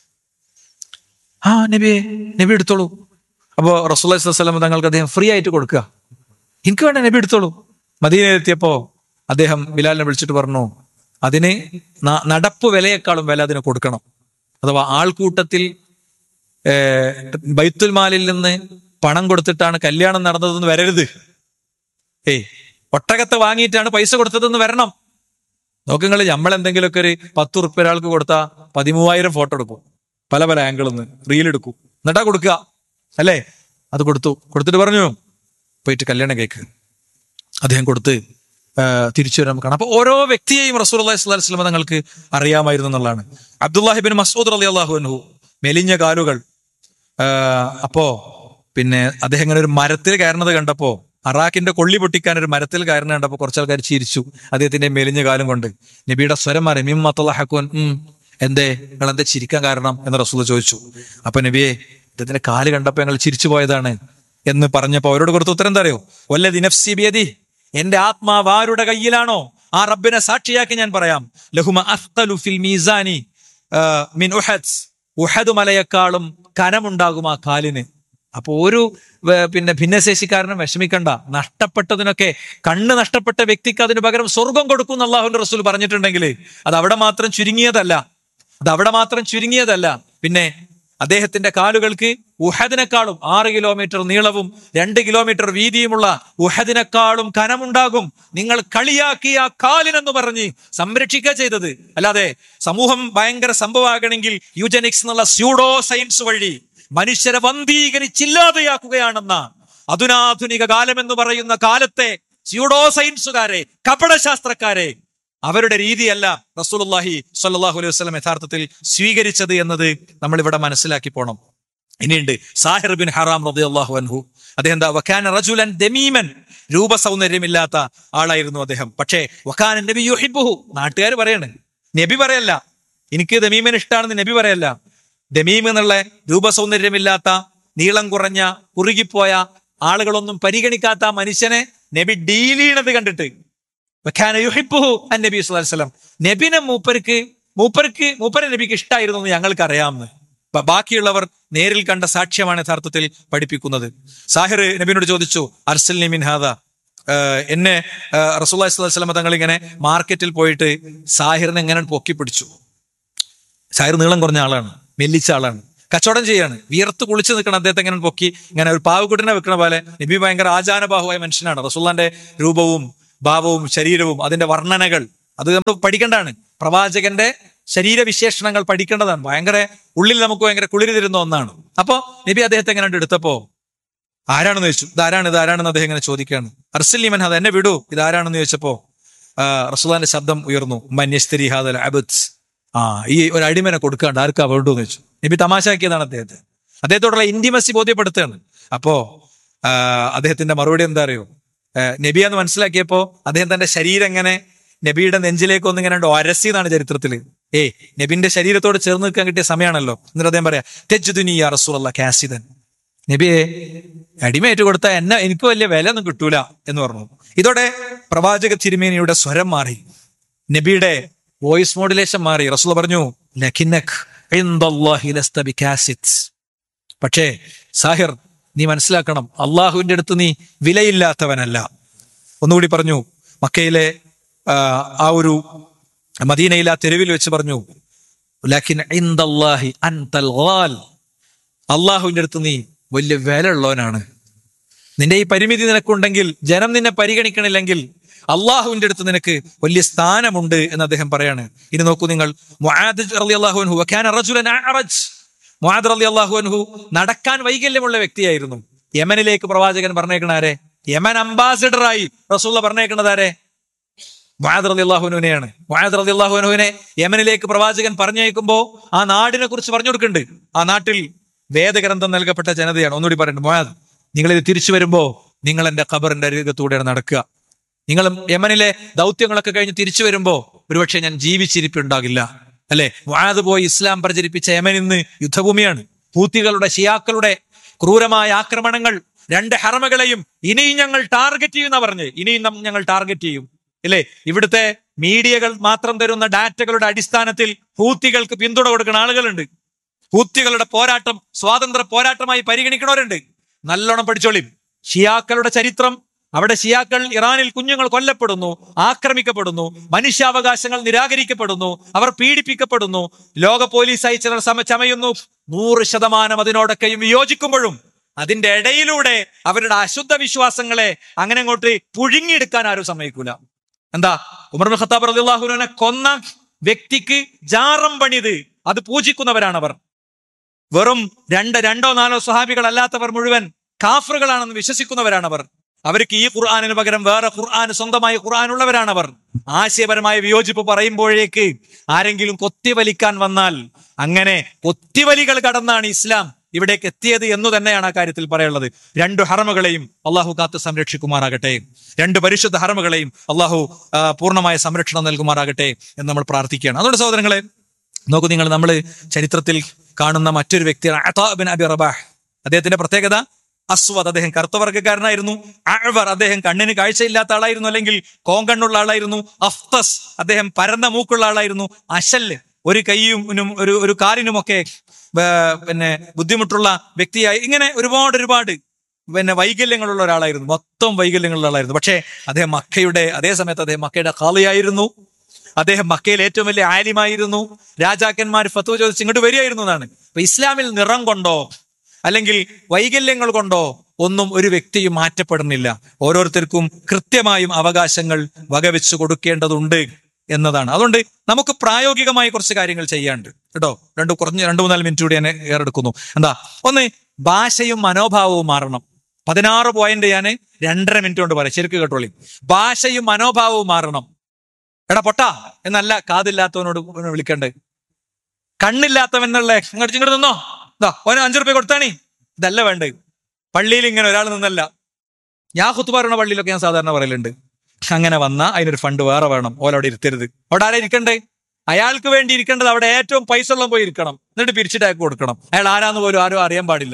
ആ നബിയെ നബി എടുത്തോളൂ അപ്പോ റസൂൽ വസ്ലം തങ്ങൾക്ക് അദ്ദേഹം ഫ്രീ ആയിട്ട് കൊടുക്കുക എനിക്ക് വേണ്ട നബി എടുത്തോളൂ മദീനയിലെത്തിയപ്പോ അദ്ദേഹം ബിലാലിനെ വിളിച്ചിട്ട് പറഞ്ഞു അതിന് ന- നടപ്പ് വിലയെക്കാളും വില അതിന് കൊടുക്കണം അഥവാ ആൾക്കൂട്ടത്തിൽ ഏർ, ബൈത്തുൽ മാലിൽ നിന്ന് പണം കൊടുത്തിട്ടാണ് കല്യാണം നടന്നതെന്ന് വരരുത് ഏയ് ഒട്ടകത്തെ വാങ്ങിയിട്ടാണ് പൈസ കൊടുത്തതെന്ന് വരണം നോക്കുങ്ങൾ നമ്മൾ എന്തെങ്കിലുമൊക്കെ ഒരു പത്ത് ഉറുപ്പ്യ ഒരാൾക്ക് കൊടുത്താൽ പതിമൂവായിരം ഫോട്ടോ എടുക്കും പല പല ആംഗിളിൽ നിന്ന് റീൽ എടുക്കും എന്നിട്ടാ കൊടുക്കുക അല്ലേ അത് കൊടുത്തു കൊടുത്തിട്ട് പറഞ്ഞു പോയിട്ട് കല്യാണം കേക്ക് അദ്ദേഹം കൊടുത്ത് ആ, തിരിച്ചു വരാൻ കാണാം അപ്പൊ ഓരോ വ്യക്തിയെയും റസൂൽ അള്ളാഹി സ്വലാഹി സ്വലമ തങ്ങൾക്ക് അറിയാമായിരുന്നു എന്നുള്ളതാണ് അബ്ദുല്ലാഹിബിൻ മസൂദ് അലി അള്ളാഹു അൻഹു മെലിഞ്ഞ കാലുകൾ ആ, അപ്പോ പിന്നെ അദ്ദേഹം ഇങ്ങനെ ഒരു മരത്തിൽ കയറുന്നത് കണ്ടപ്പോ അറാഖിന്റെ കൊള്ളി പൊട്ടിക്കാൻ ഒരു മരത്തിൽ കയറുന്നത് കണ്ടപ്പോ കുറച്ച് ആൾക്കാർ ചിരിച്ചു അദ്ദേഹത്തിന്റെ മെലിഞ്ഞ കാലം കൊണ്ട് നബിയുടെ സ്വരം മാറി മിം മത്തല്ലാഹക്കുൻ ഉം എന്തേ നിങ്ങൾ എന്താ ചിരിക്കാൻ കാരണം എന്ന് റസൂൽ ചോദിച്ചു അപ്പൊ നബിയെ ഇദ്ദേഹത്തിന്റെ കാല് കണ്ടപ്പോ ഞങ്ങൾ ചിരിച്ചു പോയതാണ് എന്ന് പറഞ്ഞപ്പോ അവരോട് കൊടുത്ത ഉത്തരം എന്താ അറിയോ വല്ലതി നഫ്സി ബിയദി എന്റെ ആത്മാവ് ആരുടെ കയ്യിലാണോ ആ റബ്ബിനെ സാക്ഷിയാക്കി ഞാൻ പറയാം ലഹുമ അഫ്തലു ഫിൽ മീസാനി ആ, മിൻ ഉഹദ് ഉഹദ് മലയെക്കാളും കനമുണ്ടാകും ആ കാലിന് അപ്പൊ ഒരു വേ- പിന്നെ ഭിന്നശേഷിക്കാരനും വിഷമിക്കണ്ട നഷ്ടപ്പെട്ടതിനൊക്കെ കണ്ണ് നഷ്ടപ്പെട്ട വ്യക്തിക്ക് അതിന് പകരം സ്വർഗം കൊടുക്കും എന്ന് അള്ളാഹുന്റെ റസൂൽ പറഞ്ഞിട്ടുണ്ടെങ്കിൽ അത് അവിടെ മാത്രം ചുരുങ്ങിയതല്ല അത് അവിടെ മാത്രം ചുരുങ്ങിയതല്ല പിന്നെ അദ്ദേഹത്തിന്റെ കാലുകൾക്ക് ഉഹദിനെക്കാളും ആറ് കിലോമീറ്റർ നീളവും രണ്ട് കിലോമീറ്റർ വീതിയുമുള്ള ഉഹദിനെക്കാളും കനമുണ്ടാകും നിങ്ങൾ കളിയാക്കിയ ആ കാലിനെന്ന് പറഞ്ഞ് സംരക്ഷിക്കുക ചെയ്തത് അല്ലാതെ സമൂഹം ഭയങ്കര സംഭവമാകണമെങ്കിൽ യൂജനിക്സ് എന്നുള്ള സ്യൂഡോ സയൻസ് വഴി മനുഷ്യരെ വന്ധീകരിച്ചില്ലാതെയാക്കുകയാണെന്ന അധുനാധുനിക കാലം എന്ന് പറയുന്ന കാലത്തെ സ്യൂഡോ സയൻസുകാരെ കപടശാസ്ത്രക്കാരെ അവരുടെ രീതിയല്ല റസൂലുള്ളാഹി സ്വല്ലല്ലാഹു അലൈഹി വസല്ലം യഥാർത്ഥത്തിൽ സ്വീകരിച്ചത് എന്നത് നമ്മൾ ഇവിടെ മനസ്സിലാക്കി പോണം ഇനിയുണ്ട് സാഹിർ ബിൻ ഹറാം റളിയല്ലാഹു അൻഹു അദ്ദേഹം എന്താ വക്കാന റജുലൻ ദമീമൻ രൂപ സൗന്ദര്യമില്ലാത്ത ആളായിരുന്നു അദ്ദേഹം പക്ഷേ വക്കാന നബി യുഹിബ്ബുഹു നാട്ടുകാർ പറയാണ് നബി പറയല്ല എനിക്ക് ദമീമൻ ഇഷ്ടമാണെന്ന് നബി പറയല്ല ദമീം എന്നുള്ള രൂപ സൗന്ദര്യമില്ലാത്ത നീളം കുറഞ്ഞ കുറുകിപ്പോയ ആളുകളൊന്നും പരിഗണിക്കാത്ത ആ മനുഷ്യനെ നബി ഡീൽ ചെയ്യണത് കണ്ടിട്ട് വക്കാന യുഹിബ്ബുഹു അൻ നബി സ്വല്ലല്ലാഹു അലൈഹി വസല്ലം നബിനെ മൂപ്പർക്ക് മൂപ്പർക്ക് മൂപ്പരെ നബിക്ക് ഇഷ്ടമായിരുന്നു എന്ന് ഞങ്ങൾക്ക് അറിയാമെന്ന് ബ- ബാക്കിയുള്ളവർ നേരിൽ കണ്ട സാക്ഷ്യമാണ് യഥാർത്ഥത്തിൽ പഠിപ്പിക്കുന്നത് സാഹിർ നബിനോട് ചോദിച്ചു അർസൽ നിമിൻ ഹാദ ഏഹ് എന്നെ റസൂല്ലാ വസ്ലം തങ്ങൾ ഇങ്ങനെ മാർക്കറ്റിൽ പോയിട്ട് സാഹിറിനെ എങ്ങനെ പൊക്കി പിടിച്ചു സാഹിർ നീളം കുറഞ്ഞ ആളാണ് മെല്ലിച്ച ആളാണ് കച്ചവടം ചെയ്യാണ് വിയർത്ത് കുളിച്ച് നിൽക്കണം അദ്ദേഹത്തെ ഇങ്ങനെ പൊക്കി ഇങ്ങനെ ഒരു പാവക്കുട്ടിനെ വെക്കണ പോലെ നബി ഭയങ്കര ആചാനബാഹുവായ മനുഷ്യനാണ് റസൂല്ലാന്റെ രൂപവും ഭാവവും ശരീരവും അതിന്റെ വർണ്ണനകൾ അത് നമ്മൾ പഠിക്കേണ്ടതാണ് പ്രവാചകന്റെ ശരീരവിശേഷണങ്ങൾ പഠിക്കേണ്ടതാണ് ഭയങ്കര ഉള്ളിൽ നമുക്ക് ഭയങ്കര കുളിരി തരുന്ന ഒന്നാണ് അപ്പോ നബി അദ്ദേഹത്തെ എങ്ങനെ എടുത്തപ്പോ ആരാണെന്ന് ചോദിച്ചു ഇതാരാണ് ഇതാരാണെന്ന് അദ്ദേഹം ഇങ്ങനെ ചോദിക്കുകയാണ് അർസലിമൻ അത് എന്നെ വിടൂ ഇതാരാണെന്ന് ചോദിച്ചപ്പോ ആ, റസൂലാന്റെ ശബ്ദം ഉയർന്നു മന്യസ്തരി ഹാദൽ അബുദ്സ് ആ ഈ ഒരു അടിമനെ കൊടുക്കാണ്ട് ആർക്കാ വേണ്ടു എന്ന് ചോദിച്ചു നബി തമാശാക്കിയതാണ് അദ്ദേഹത്തെ അദ്ദേഹത്തോടുള്ള ഇന്റിമസി ബോധ്യപ്പെടുത്തുകയാണ് അപ്പോ ആ, അദ്ദേഹത്തിന്റെ മറുപടി എന്താ അറിയോ ആ, നബിയാന്ന് മനസ്സിലാക്കിയപ്പോ അദ്ദേഹം തന്റെ ശരീരം എങ്ങനെ നബിയുടെ നെഞ്ചിലേക്ക് ഒന്ന് ഇങ്ങനെ ഒരസി എന്നാണ് ചരിത്രത്തിൽ ഏ നബിന്റെ ശരീരത്തോട് ചേർന്ന് നിൽക്കാൻ കിട്ടിയ സമയമാണല്ലോ എന്നിട്ട് അദ്ദേഹം പറയാ തെജുദുനി യാ റസൂൽ കാസിദൻ നബിയെ അടിമയേറ്റ് കൊടുത്താൽ എന്നെ എനിക്ക് വലിയ വില ഒന്നും കിട്ടൂല എന്ന് പറഞ്ഞു ഇതോടെ പ്രവാചക തിരുമേനിയുടെ സ്വരം മാറി നബിയുടെ വോയിസ് മോഡുലേഷൻ മാറി റസൂൽ പറഞ്ഞു ലഖിന്നക് ഇൻദല്ലാഹി ലസ്ത ബികാസിത് പക്ഷേ സാഹിർ നീ മനസ്സിലാക്കണം അള്ളാഹുവിന്റെ അടുത്ത് നീ വിലയില്ലാത്തവനല്ല ഒന്നുകൂടി പറഞ്ഞു മക്കയിലെ ആ, ആ ഒരു മദീനയിൽ ആ തെരുവിൽ വെച്ച് പറഞ്ഞു ലക്കിൻ ഇൻദല്ലാഹി അൻതൽ ഗാൽ അള്ളാഹുവിന്റെ അടുത്ത് നീ വലിയ വില ഉള്ളവനാണ് നിന്റെ ഈ പരിമിതി നിനക്കുണ്ടെങ്കിൽ ജനം നിന്നെ പരിഗണിക്കണില്ലെങ്കിൽ അള്ളാഹുവിന്റെ അടുത്ത് നിനക്ക് വലിയ സ്ഥാനമുണ്ട് എന്ന് അദ്ദേഹം പറയാണ് ഇനി നോക്കൂ നിങ്ങൾ മുആദ് റളിയല്ലാഹു അൻഹു വകാന റജുലൻ അഅറജ് മുആദ് റളിയല്ലാഹു അൻഹു നടക്കാൻ വൈകല്യമുള്ള വ്യക്തിയായിരുന്നു യമനിലേക്ക് പ്രവാചകൻ പറഞ്ഞേക്കണ ആരെ യമൻ അംബാസിഡറായി റസൂള്ള പറഞ്ഞേക്കണത് ആരെ മുആദ് റളിയല്ലാഹുവിനെയാണ് മുആദ് റളിയല്ലാഹുവിനെ യമനിലേക്ക് പ്രവാചകൻ പറഞ്ഞയക്കുമ്പോ ആ നാടിനെ കുറിച്ച് പറഞ്ഞു കൊടുക്കുന്നുണ്ട് ആ നാട്ടിൽ വേദഗ്രന്ഥം നൽകപ്പെട്ട ജനതയാണ് ഒന്നുകൂടി പറയുന്നുണ്ട് മുആദ് നിങ്ങൾ ഇത് തിരിച്ചു വരുമ്പോ നിങ്ങൾ എന്റെ ഖബറിന്റെ അരികത്തൂടെയാണ് നടക്കുക നിങ്ങൾ യമനിലെ ദൗത്യങ്ങളൊക്കെ കഴിഞ്ഞ് തിരിച്ചു വരുമ്പോ ഒരുപക്ഷെ ഞാൻ ജീവിച്ചിരിപ്പുണ്ടാകില്ല അല്ലെ മുആദ് പോയി ഇസ്ലാം പ്രചരിപ്പിച്ച യമൻ ഇന്ന് യുദ്ധഭൂമിയാണ് ഹൂത്തികളുടെ ഷിയാക്കളുടെ ക്രൂരമായ ആക്രമണങ്ങൾ രണ്ട് ഹറമകളെയും ഇനിയും ഞങ്ങൾ ടാർഗറ്റ് ചെയ്യുന്ന പറഞ്ഞ് ഇനിയും നം- ഞങ്ങൾ ടാർഗറ്റ് ചെയ്യും ഇല്ലേ ഇവിടുത്തെ മീഡിയകൾ മാത്രം തരുന്ന ഡാറ്റകളുടെ അടിസ്ഥാനത്തിൽ ഹൂത്തികൾക്ക് പിന്തുണ കൊടുക്കുന്ന ആളുകളുണ്ട് ഹൂത്തികളുടെ പോരാട്ടം സ്വാതന്ത്ര്യ പോരാട്ടമായി പരിഗണിക്കണവരുണ്ട് നല്ലോണം പഠിച്ചോളിം ഷിയാക്കളുടെ ചരിത്രം അവിടെ ഷിയാക്കൾ ഇറാനിൽ കുഞ്ഞുങ്ങൾ കൊല്ലപ്പെടുന്നു ആക്രമിക്കപ്പെടുന്നു മനുഷ്യാവകാശങ്ങൾ നിരാകരിക്കപ്പെടുന്നു അവർ പീഡിപ്പിക്കപ്പെടുന്നു ലോക പോലീസായി ചിലർ സമ ചമയുന്നു നൂറ് ശതമാനം അതിനോടൊക്കെയും വിയോജിക്കുമ്പോഴും അതിന്റെ ഇടയിലൂടെ അവരുടെ അശുദ്ധ വിശ്വാസങ്ങളെ അങ്ങനെ അങ്ങോട്ട് പുഴുങ്ങിയെടുക്കാൻ ആരും സമ്മതിക്കൂല എന്താ ഉമർ ബിൻ ഖത്താബ് റളിയല്ലാഹുവിനെ കൊന്ന വ്യക്തിക്ക് ജാറം പണിത് അത് പൂജിക്കുന്നവരാണ് അവർ വെറും രണ്ട് രണ്ടോ നാലോ സ്വഹാബികളല്ലാത്തവർ മുഴുവൻ കാഫറുകളാണെന്ന് വിശ്വസിക്കുന്നവരാണ് അവർ അവർക്ക് ഈ ഖുർആാനിന് പകരം വേറെ ഖുർആൻ സ്വന്തമായി ഖുർആൻ ഉള്ളവരാണ് അവർ ആശയപരമായ വിയോജിപ്പ് പറയുമ്പോഴേക്ക് ആരെങ്കിലും കൊത്തിവലിക്കാൻ വന്നാൽ അങ്ങനെ കൊത്തിവലികൾ കടന്നാണ് ഇസ്ലാം ഇവിടേക്ക് എത്തിയത് എന്ന് തന്നെയാണ് ആ കാര്യത്തിൽ പറയാനുള്ളത് രണ്ട് ഹറമുകളെയും അള്ളാഹു കാത്ത് സംരക്ഷിക്കുമാറാകട്ടെ രണ്ട് പരിശുദ്ധ ഹറമുകളെയും അള്ളാഹു ആ, പൂർണ്ണമായ സംരക്ഷണം നൽകുമാറാകട്ടെ എന്ന് നമ്മൾ പ്രാർത്ഥിക്കുകയാണ് അതുകൊണ്ട് സഹോദരങ്ങളെ നോക്കൂ നിങ്ങൾ നമ്മൾ ചരിത്രത്തിൽ കാണുന്ന മറ്റൊരു വ്യക്തിയാണ് അതാ ബിൻ അബി റബാഹ് അദ്ദേഹത്തിന്റെ പ്രത്യേകത അസ്വദ് അദ്ദേഹം കറുത്ത വർഗ്ഗക്കാരനായിരുന്നു അഴവർ അദ്ദേഹം കണ്ണിന് കാഴ്ചയില്ലാത്ത ആളായിരുന്നു അല്ലെങ്കിൽ കോങ്കണ്ണുള്ള ആളായിരുന്നു അഫ്തസ് അദ്ദേഹം പരന്ന മൂക്കുള്ള ആളായിരുന്നു അശല് ഒരു കൈയും ഉനും ഒരു ഒരു കാലിനുമൊക്കെ ആ, പിന്നെ ബുദ്ധിമുട്ടുള്ള വ്യക്തിയായി ഇങ്ങനെ ഒരുപാട് ഒരുപാട് പിന്നെ വൈകല്യങ്ങളുള്ള ഒരാളായിരുന്നു മൊത്തം വൈകല്യങ്ങളുള്ള ആളായിരുന്നു പക്ഷേ അദ്ദേഹം മക്കയുടെ അതേ സമയത്ത് അദ്ദേഹം മക്കയുടെ കാളിയായിരുന്നു അദ്ദേഹം മക്കയിൽ ഏറ്റവും വലിയ ആലിമായിരുന്നു രാജാക്കന്മാർ ഫത്വ ചോദിച്ച് ഇങ്ങോട്ട് വരികയായിരുന്നു എന്നാണ് അപ്പൊ ഇസ്ലാമിൽ നിറം കൊണ്ടോ അല്ലെങ്കിൽ വൈകല്യങ്ങൾ കൊണ്ടോ ഒന്നും ഒരു വ്യക്തിയും മാറ്റപ്പെടുന്നില്ല ഓരോരുത്തർക്കും കൃത്യമായും അവകാശങ്ങൾ വകവെച്ചു കൊടുക്കേണ്ടതുണ്ട് എന്നതാണ് അതുകൊണ്ട് നമുക്ക് പ്രായോഗികമായി കുറച്ച് കാര്യങ്ങൾ ചെയ്യാണ്ട് കേട്ടോ രണ്ട് കുറഞ്ഞ രണ്ടു മൂന്നാല് മിനിറ്റ് കൂടി ഞാൻ ഏറെടുക്കുന്നു എന്താ ഒന്ന് ഭാഷയും മനോഭാവവും മാറണം പതിനാറ് പോയിന്റ് ഞാൻ രണ്ടര മിനിറ്റ് കൊണ്ട് പറയാം ശരിക്കും കേട്ടോളി ഭാഷയും മനോഭാവവും മാറണം എടാ പൊട്ടാ എന്നല്ല കാതില്ലാത്തവനോട് വിളിക്കണ്ടേ കണ്ണില്ലാത്തവൻ എന്നുള്ള ഇങ്ങോട്ട് ഇങ്ങോട്ട് നിന്നോ ഇതാ ഓന് അഞ്ചു റുപ്യ കൊടുത്താണി ഇതല്ല വേണ്ടേ പള്ളിയിൽ ഇങ്ങനെ ഒരാൾ നിന്നല്ല ഞാൻ കുത്തു പറയുന്ന പള്ളിയിലൊക്കെ ഞാൻ സാധാരണ പറയലുണ്ട് അങ്ങനെ വന്ന അതിനൊരു ഫണ്ട് വേറെ വേണം ഓല അവിടെ ഇരുത്തരുത് അവിടെ ആരാ ഇരിക്കണ്ടേ അയാൾക്ക് വേണ്ടി ഇരിക്കേണ്ടത് അവിടെ ഏറ്റവും പൈസ ഉള്ള പോയി ഇരിക്കണം എന്നിട്ട് പിരിച്ചിട്ട് അയാൾക്ക് കൊടുക്കണം അയാൾ ആരാന്ന് പോലും ആരും അറിയാൻ പാടില്ല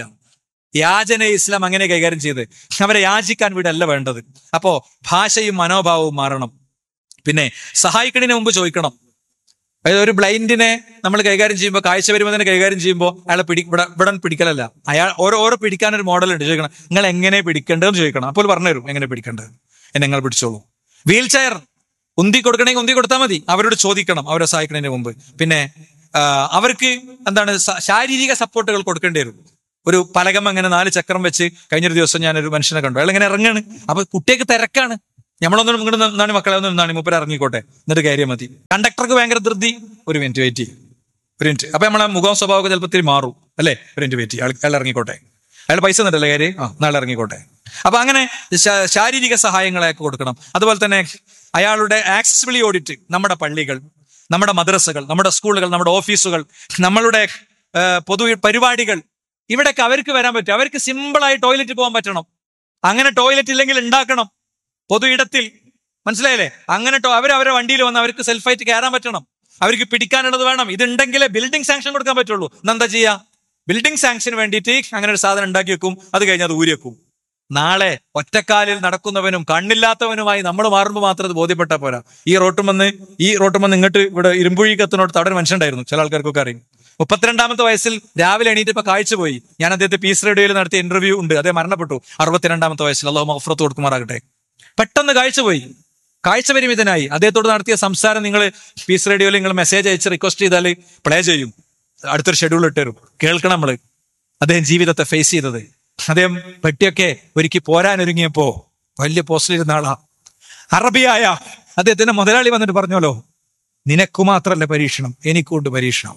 യാചന ഇസ്ലാം അങ്ങനെ കൈകാര്യം ചെയ്ത് അവരെ യാചിക്കാൻ വീടല്ല വേണ്ടത് അപ്പോ ഭാഷയും മനോഭാവവും മാറണം പിന്നെ സഹായിക്കണതിന് മുമ്പ് ചോദിക്കണം അതായത് ഒരു ബ്ലൈൻഡിനെ നമ്മൾ കൈകാര്യം ചെയ്യുമ്പോൾ കാഴ്ച വരുമ്പോൾ കൈകാര്യം ചെയ്യുമ്പോൾ അയാളെ പിടി ഇവിടെ ഇവിടെ പിടിക്കലല്ല അയാൾ ഓരോ ഓരോ പിടിക്കാൻ ഒരു മോഡൽ ഉണ്ട് ചോദിക്കണം നിങ്ങൾ എങ്ങനെ പിടിക്കേണ്ടതെന്ന് ചോദിക്കണം അപ്പോൾ പറഞ്ഞു തരും എങ്ങനെ പിടിക്കേണ്ടത് എന്നെ നിങ്ങൾ പിടിച്ചോളൂ വീൽ ചെയർ ഉന്തി കൊടുക്കണമെങ്കിൽ ഉന്തി കൊടുത്താൽ മതി അവരോട് ചോദിക്കണം അവരെ സഹായിക്കുന്നതിന് മുമ്പ് പിന്നെ ആ, അവർക്ക് എന്താണ് സ- ശാരീരിക സപ്പോർട്ടുകൾ കൊടുക്കേണ്ടി വരും ഒരു പലകം അങ്ങനെ നാല് ചക്രം വെച്ച് കഴിഞ്ഞൊരു ദിവസം ഞാനൊരു മനുഷ്യനെ കണ്ടു അയാൾ ഇങ്ങനെ ഇറങ്ങാണ് അപ്പൊ കുട്ടിയൊക്കെ തിരക്കാണ് നമ്മളൊന്നും ഇങ്ങോട്ട് നിന്നാണ് മക്കളെ ഒന്ന് നിന്നാണ് മുപ്പര് ഇറങ്ങിക്കോട്ടെ എന്നിട്ട് കയറിയാൽ മതി കണ്ടക്ടർക്ക് ഭയങ്കര ധൃതി ഒരു മിനിറ്റ് വെയിറ്റ് ചെയ്യും ഒരു മിനിറ്റ് അപ്പൊ നമ്മളെ മുഖം സ്വഭാവമൊക്കെ ചിലപ്പോൾ ഇത്തിരി മാറും അല്ലേ ഒരു മിനിറ്റ് വെയിറ്റ് ചെയ്യും അയാൾ ഇറങ്ങിക്കോട്ടെ അയാൾ പൈസ തന്നിട്ടല്ലേ കാര്യം ആ നാളെ ഇറങ്ങിക്കോട്ടെ അപ്പൊ അങ്ങനെ ശാ- ശാരീരിക സഹായങ്ങളൊക്കെ കൊടുക്കണം അതുപോലെ തന്നെ അയാളുടെ ആക്സസിബിളി ഓഡിറ്റ് നമ്മുടെ പള്ളികൾ നമ്മുടെ മദ്രസകൾ നമ്മുടെ സ്കൂളുകൾ നമ്മുടെ ഓഫീസുകൾ നമ്മളുടെ ആ, പൊതു പരിപാടികൾ ഇവിടെയൊക്കെ അവർക്ക് വരാൻ പറ്റും അവർക്ക് സിമ്പിളായി ടോയ്ലറ്റിൽ പോകാൻ പറ്റണം അങ്ങനെ ടോയ്ലറ്റ് ഇല്ലെങ്കിൽ ഉണ്ടാക്കണം പൊതു ഇടത്തിൽ മനസ്സിലായില്ലേ അങ്ങനെ ടോ- അവർ അവരെ വണ്ടിയിൽ വന്ന് അവർക്ക് സെൽഫായിട്ട് കയറാൻ പറ്റണം അവർക്ക് പിടിക്കാനുള്ളത് വേണം ഇതുണ്ടെങ്കിലേ ബിൽഡിംഗ് സാങ്ഷൻ കൊടുക്കാൻ പറ്റുള്ളൂ എന്നാ എന്താ ചെയ്യാ ബിൽഡിംഗ് സാങ്ഷന് വേണ്ടിയിട്ട് അങ്ങനെ ഒരു സാധനം ഉണ്ടാക്കി വെക്കും അത് കഴിഞ്ഞ് അത് ഊരി വെക്കും നാളെ ഒറ്റക്കാലിൽ നടക്കുന്നവനും കണ്ണില്ലാത്തവനുമായി നമ്മൾ മാറുമ്പോൾ മാത്രം അത് ബോധ്യപ്പെട്ടാൽ പോരാ ഈ റോട്ടും വന്ന് ഈ റോട്ടും വന്ന് ഇങ്ങോട്ട് ഇവിടെ ഇരുമ്പുഴി കത്തിനോട്ട് അവിടെ ഒരു മനുഷ്യണ്ടായിരുന്നു ചില ആൾക്കാർക്കൊക്കെ അറിയും മുപ്പത്തിരണ്ടാമത്തെ വയസ്സിൽ രാവിലെ എണീറ്റ് ഇപ്പൊ കാഴ്ച പോയി ഞാൻ അദ്ദേഹത്തെ പീസ് റേഡിയോയിൽ നടത്തിയ ഇന്റർവ്യൂ ഉണ്ട് അദ്ദേഹം മരണപ്പെട്ടു അറുപത്തിരണ്ടാമത്തെ വയസ്സിൽ അള്ളാഹു മഫ്രത്ത് കൊടുക്കുമാറാകട്ടെ പെട്ടെന്ന് കാഴ്ച പോയി കാഴ്ച പരിമിതനായി അദ്ദേഹത്തോട് നടത്തിയ സംസാരം നിങ്ങൾ പീസ് റേഡിയോയിൽ നിങ്ങൾ മെസ്സേജ് അയച്ച് റിക്വസ്റ്റ് ചെയ്താൽ പ്ലേ ചെയ്യും അടുത്തൊരു ഷെഡ്യൂൾ ഇട്ടുതരും കേൾക്കണം നമ്മള് അദ്ദേഹം ജീവിതത്തെ ഫേസ് ചെയ്തത് അദ്ദേഹം പെട്ടിയൊക്കെ ഒരുക്കി പോരാനൊരുങ്ങിയപ്പോ വലിയ പോസ്റ്റിലിരുന്ന ആളാ അറബിയായ അദ്ദേഹത്തിന്റെ മുതലാളി വന്നിട്ട് പറഞ്ഞോലോ നിനക്കു മാത്രല്ല പരീക്ഷണം എനിക്കുണ്ട് പരീക്ഷണം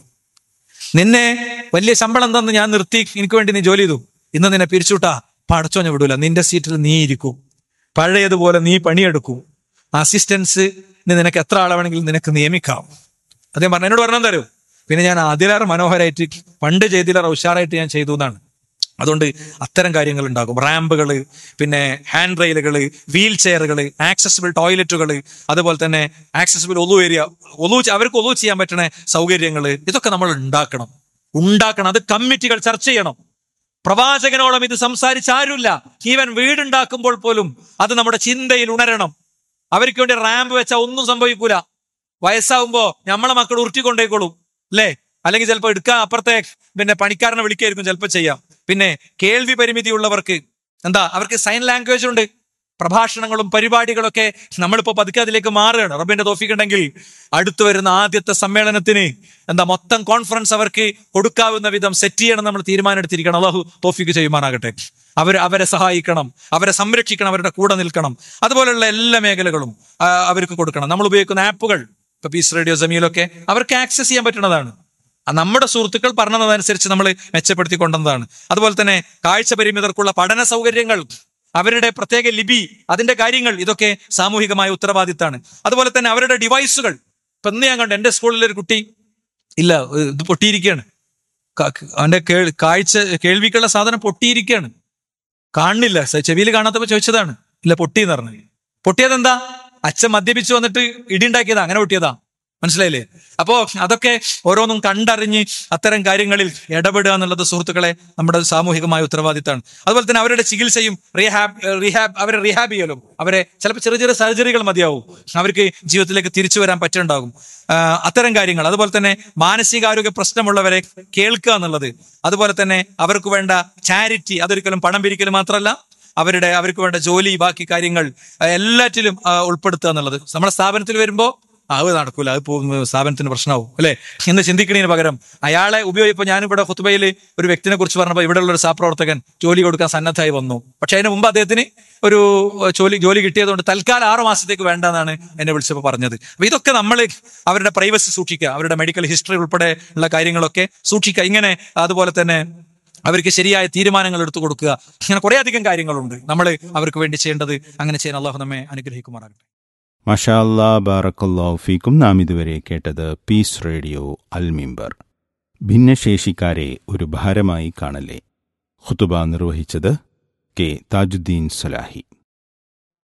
നിന്നെ വലിയ ശമ്പളം തന്ന് ഞാൻ നിർത്തി എനിക്ക് വേണ്ടി നീ ജോലി ചെയ്തു ഇന്ന് നിന്നെ പിരിച്ചുവിട്ടാ പടച്ചോഞ്ഞ വിടൂല നിന്റെ സീറ്റിൽ നീ ഇരിക്കും പഴയതുപോലെ നീ പണിയെടുക്കും അസിസ്റ്റൻസ് നിനക്ക് എത്ര ആളെ വേണമെങ്കിലും നിനക്ക് നിയമിക്കാം അദ്ദേഹം പറഞ്ഞു എന്നോട് പറഞ്ഞാൽ തരൂ പിന്നെ ഞാൻ അതിലേറെ മനോഹരമായിട്ട് പണ്ട് ചെയ്തിലേറെ ഉഷാറായിട്ട് ഞാൻ ചെയ്തു എന്നാണ് അതുകൊണ്ട് അത്തരം കാര്യങ്ങൾ ഉണ്ടാകും റാമ്പുകൾ പിന്നെ ഹാൻഡ് റെയിലുകൾ വീൽ ചെയറുകൾ ആക്സസിബിൾ ടോയ്ലറ്റുകൾ അതുപോലെ തന്നെ ആക്സസിബിൾ ഒലു ഏരിയ ഒലു അവർക്ക് ഒലു ചെയ്യാൻ പറ്റുന്ന സൗകര്യങ്ങൾ ഇതൊക്കെ നമ്മൾ ഉണ്ടാക്കണം ഉണ്ടാക്കണം അത് കമ്മിറ്റികൾ ചർച്ച ചെയ്യണം പ്രവാചകനോളം ഇത് സംസാരിച്ച ആരുമില്ല ഈവൻ വീടുണ്ടാക്കുമ്പോൾ പോലും അത് നമ്മുടെ ചിന്തയിൽ ഉണരണം അവർക്ക് വേണ്ടി റാമ്പ് വെച്ചാൽ ഒന്നും സംഭവിക്കൂല വയസ്സാവുമ്പോ നമ്മളെ മക്കൾ ഉരുട്ടിക്കൊണ്ടേക്കോളും അല്ലേ അല്ലെങ്കിൽ ചിലപ്പോൾ എടുക്കാൻ അപ്പുറത്തെ പിന്നെ പണിക്കാരനെ വിളിക്കായിരിക്കും ചിലപ്പോൾ ചെയ്യാം പിന്നെ കേൾവി പരിമിതി ഉള്ളവർക്ക് എന്താ അവർക്ക് സൈൻ ലാംഗ്വേജ് ഉണ്ട് പ്രഭാഷണങ്ങളും പരിപാടികളൊക്കെ നമ്മളിപ്പോ പതുക്കെ അതിലേക്ക് മാറുകയാണ് റബ്ബിന്റെ തോഫിക്കുണ്ടെങ്കിൽ അടുത്തു വരുന്ന ആദ്യത്തെ സമ്മേളനത്തിന് എന്താ മൊത്തം കോൺഫറൻസ് അവർക്ക് കൊടുക്കാവുന്ന വിധം സെറ്റ് ചെയ്യണം നമ്മൾ തീരുമാനം അള്ളാഹു തോഫിക്ക് ചെയ്യുമാറാകട്ടെ അവർ അവരെ സഹായിക്കണം അവരെ സംരക്ഷിക്കണം അവരുടെ കൂടെ നിൽക്കണം അതുപോലെയുള്ള എല്ലാ മേഖലകളും ആ, അവർക്ക് കൊടുക്കണം നമ്മൾ ഉപയോഗിക്കുന്ന ആപ്പുകൾ ഇപ്പൊ പീസ് റേഡിയോ ജമീലൊക്കെ അവർക്ക് ആക്സസ് ചെയ്യാൻ പറ്റുന്നതാണ് ആ നമ്മുടെ സുഹൃത്തുക്കൾ പറഞ്ഞതനുസരിച്ച് നമ്മൾ മെച്ചപ്പെടുത്തി കൊണ്ടുവന്നതാണ് അതുപോലെ തന്നെ കാഴ്ച പരിമിതർക്കുള്ള പഠന സൗകര്യങ്ങൾ അവരുടെ പ്രത്യേക ലിപി അതിന്റെ കാര്യങ്ങൾ ഇതൊക്കെ സാമൂഹികമായ ഉത്തരവാദിത്തമാണ് അതുപോലെ തന്നെ അവരുടെ ഡിവൈസുകൾ ഇപ്പൊ ഇന്ന് ഞാൻ കണ്ടു എന്റെ സ്കൂളിലെ ഒരു കുട്ടി ഇല്ല ഇത് പൊട്ടിയിരിക്കുകയാണ് ക- അവന്റെ കേൾ- കാഴ്ച കേൾവിക്കുള്ള സാധനം പൊട്ടിയിരിക്കുകയാണ് കാണുന്നില്ല ചെവിയിൽ കാണാത്തപ്പോ ചോദിച്ചതാണ് ഇല്ല പൊട്ടിയെന്ന് പറഞ്ഞു പൊട്ടിയതെന്താ അച്ഛൻ മദ്യപിച്ചു വന്നിട്ട് ഇടിയുണ്ടാക്കിയതാ അങ്ങനെ പൊട്ടിയതാ മനസ്സിലായില്ലേ അപ്പോ അതൊക്കെ ഓരോന്നും കണ്ടറിഞ്ഞ് അത്തരം കാര്യങ്ങളിൽ ഇടപെടുക എന്നുള്ളത് സുഹൃത്തുക്കളെ നമ്മുടെ സാമൂഹികമായ ഉത്തരവാദിത്തമാണ് അതുപോലെ തന്നെ അവരുടെ ചികിത്സയും റീഹാബ് റീഹാബ് അവരെ റീഹാബ് ചെയ്യലും അവരെ ചിലപ്പോൾ ചെറിയ ചെറിയ സർജറികൾ മതിയാവും അവർക്ക് ജീവിതത്തിലേക്ക് തിരിച്ചു വരാൻ പറ്റുന്നുണ്ടാകും ആ, അത്തരം കാര്യങ്ങൾ അതുപോലെ തന്നെ മാനസികാരോഗ്യ പ്രശ്നമുള്ളവരെ കേൾക്കുക എന്നുള്ളത് അതുപോലെ തന്നെ അവർക്ക് വേണ്ട ചാരിറ്റി അതൊരിക്കലും പണം പിരിക്കൽ മാത്രമല്ല അവരുടെ അവർക്ക് വേണ്ട ജോലി ബാക്കി കാര്യങ്ങൾ ആ, എല്ലാറ്റിലും ആ, ഉൾപ്പെടുത്തുക എന്നുള്ളത് നമ്മുടെ സ്ഥാപനത്തിൽ വരുമ്പോ ആ, അത് നടക്കൂല അത് പോകുന്ന സ്ഥാപനത്തിന് പ്രശ്നമാവും അല്ലെ എന്ന് ചിന്തിക്കണതിന് പകരം അയാളെ ഉപയോഗിപ്പോ ഞാനിവിടെ ഹുത്തുബയിൽ ഒരു വ്യക്തിനെ കുറിച്ച് പറഞ്ഞപ്പോൾ ഇവിടെയുള്ള ഒരു സഹപ്രവർത്തകൻ ജോലി കൊടുക്കാൻ സന്നദ്ധമായി വന്നു പക്ഷെ അതിന് മുമ്പ് അദ്ദേഹത്തിന് ഒരു ഏഹ്, ജോലി ജോലി കിട്ടിയതുകൊണ്ട് തൽക്കാലം ആറു മാസത്തേക്ക് വേണ്ടെന്നാണ് എന്നെ വിളിച്ചപ്പോൾ പറഞ്ഞത് അപ്പൊ ഇതൊക്കെ നമ്മൾ അവരുടെ പ്രൈവസി സൂക്ഷിക്കുക അവരുടെ മെഡിക്കൽ ഹിസ്റ്ററി ഉൾപ്പെടെ ഉള്ള കാര്യങ്ങളൊക്കെ സൂക്ഷിക്കുക ഇങ്ങനെ അതുപോലെ തന്നെ അവർക്ക് ശരിയായ തീരുമാനങ്ങൾ എടുത്തു കൊടുക്കുക ഇങ്ങനെ കുറെ അധികം കാര്യങ്ങളുണ്ട് നമ്മൾ അവർക്ക് വേണ്ടി ചെയ്യേണ്ടത് അങ്ങനെ ചെയ്യാൻ അള്ളാഹു നമ്മെ അനുഗ്രഹിക്കുമാറാകട്ടെ മഷാ അല്ലാ ബാറക്കല്ലാഹു ഫീക്കും നാം ഇതുവരെ കേട്ടത് പീസ് റേഡിയോ അൽമിമ്പർ ഭിന്നശേഷിക്കാരെ ഒരു ഭാരമായി കാണല്ലേ ഖുതുബ നിർവഹിച്ചത് കെ താജുദ്ദീൻ സലാഹി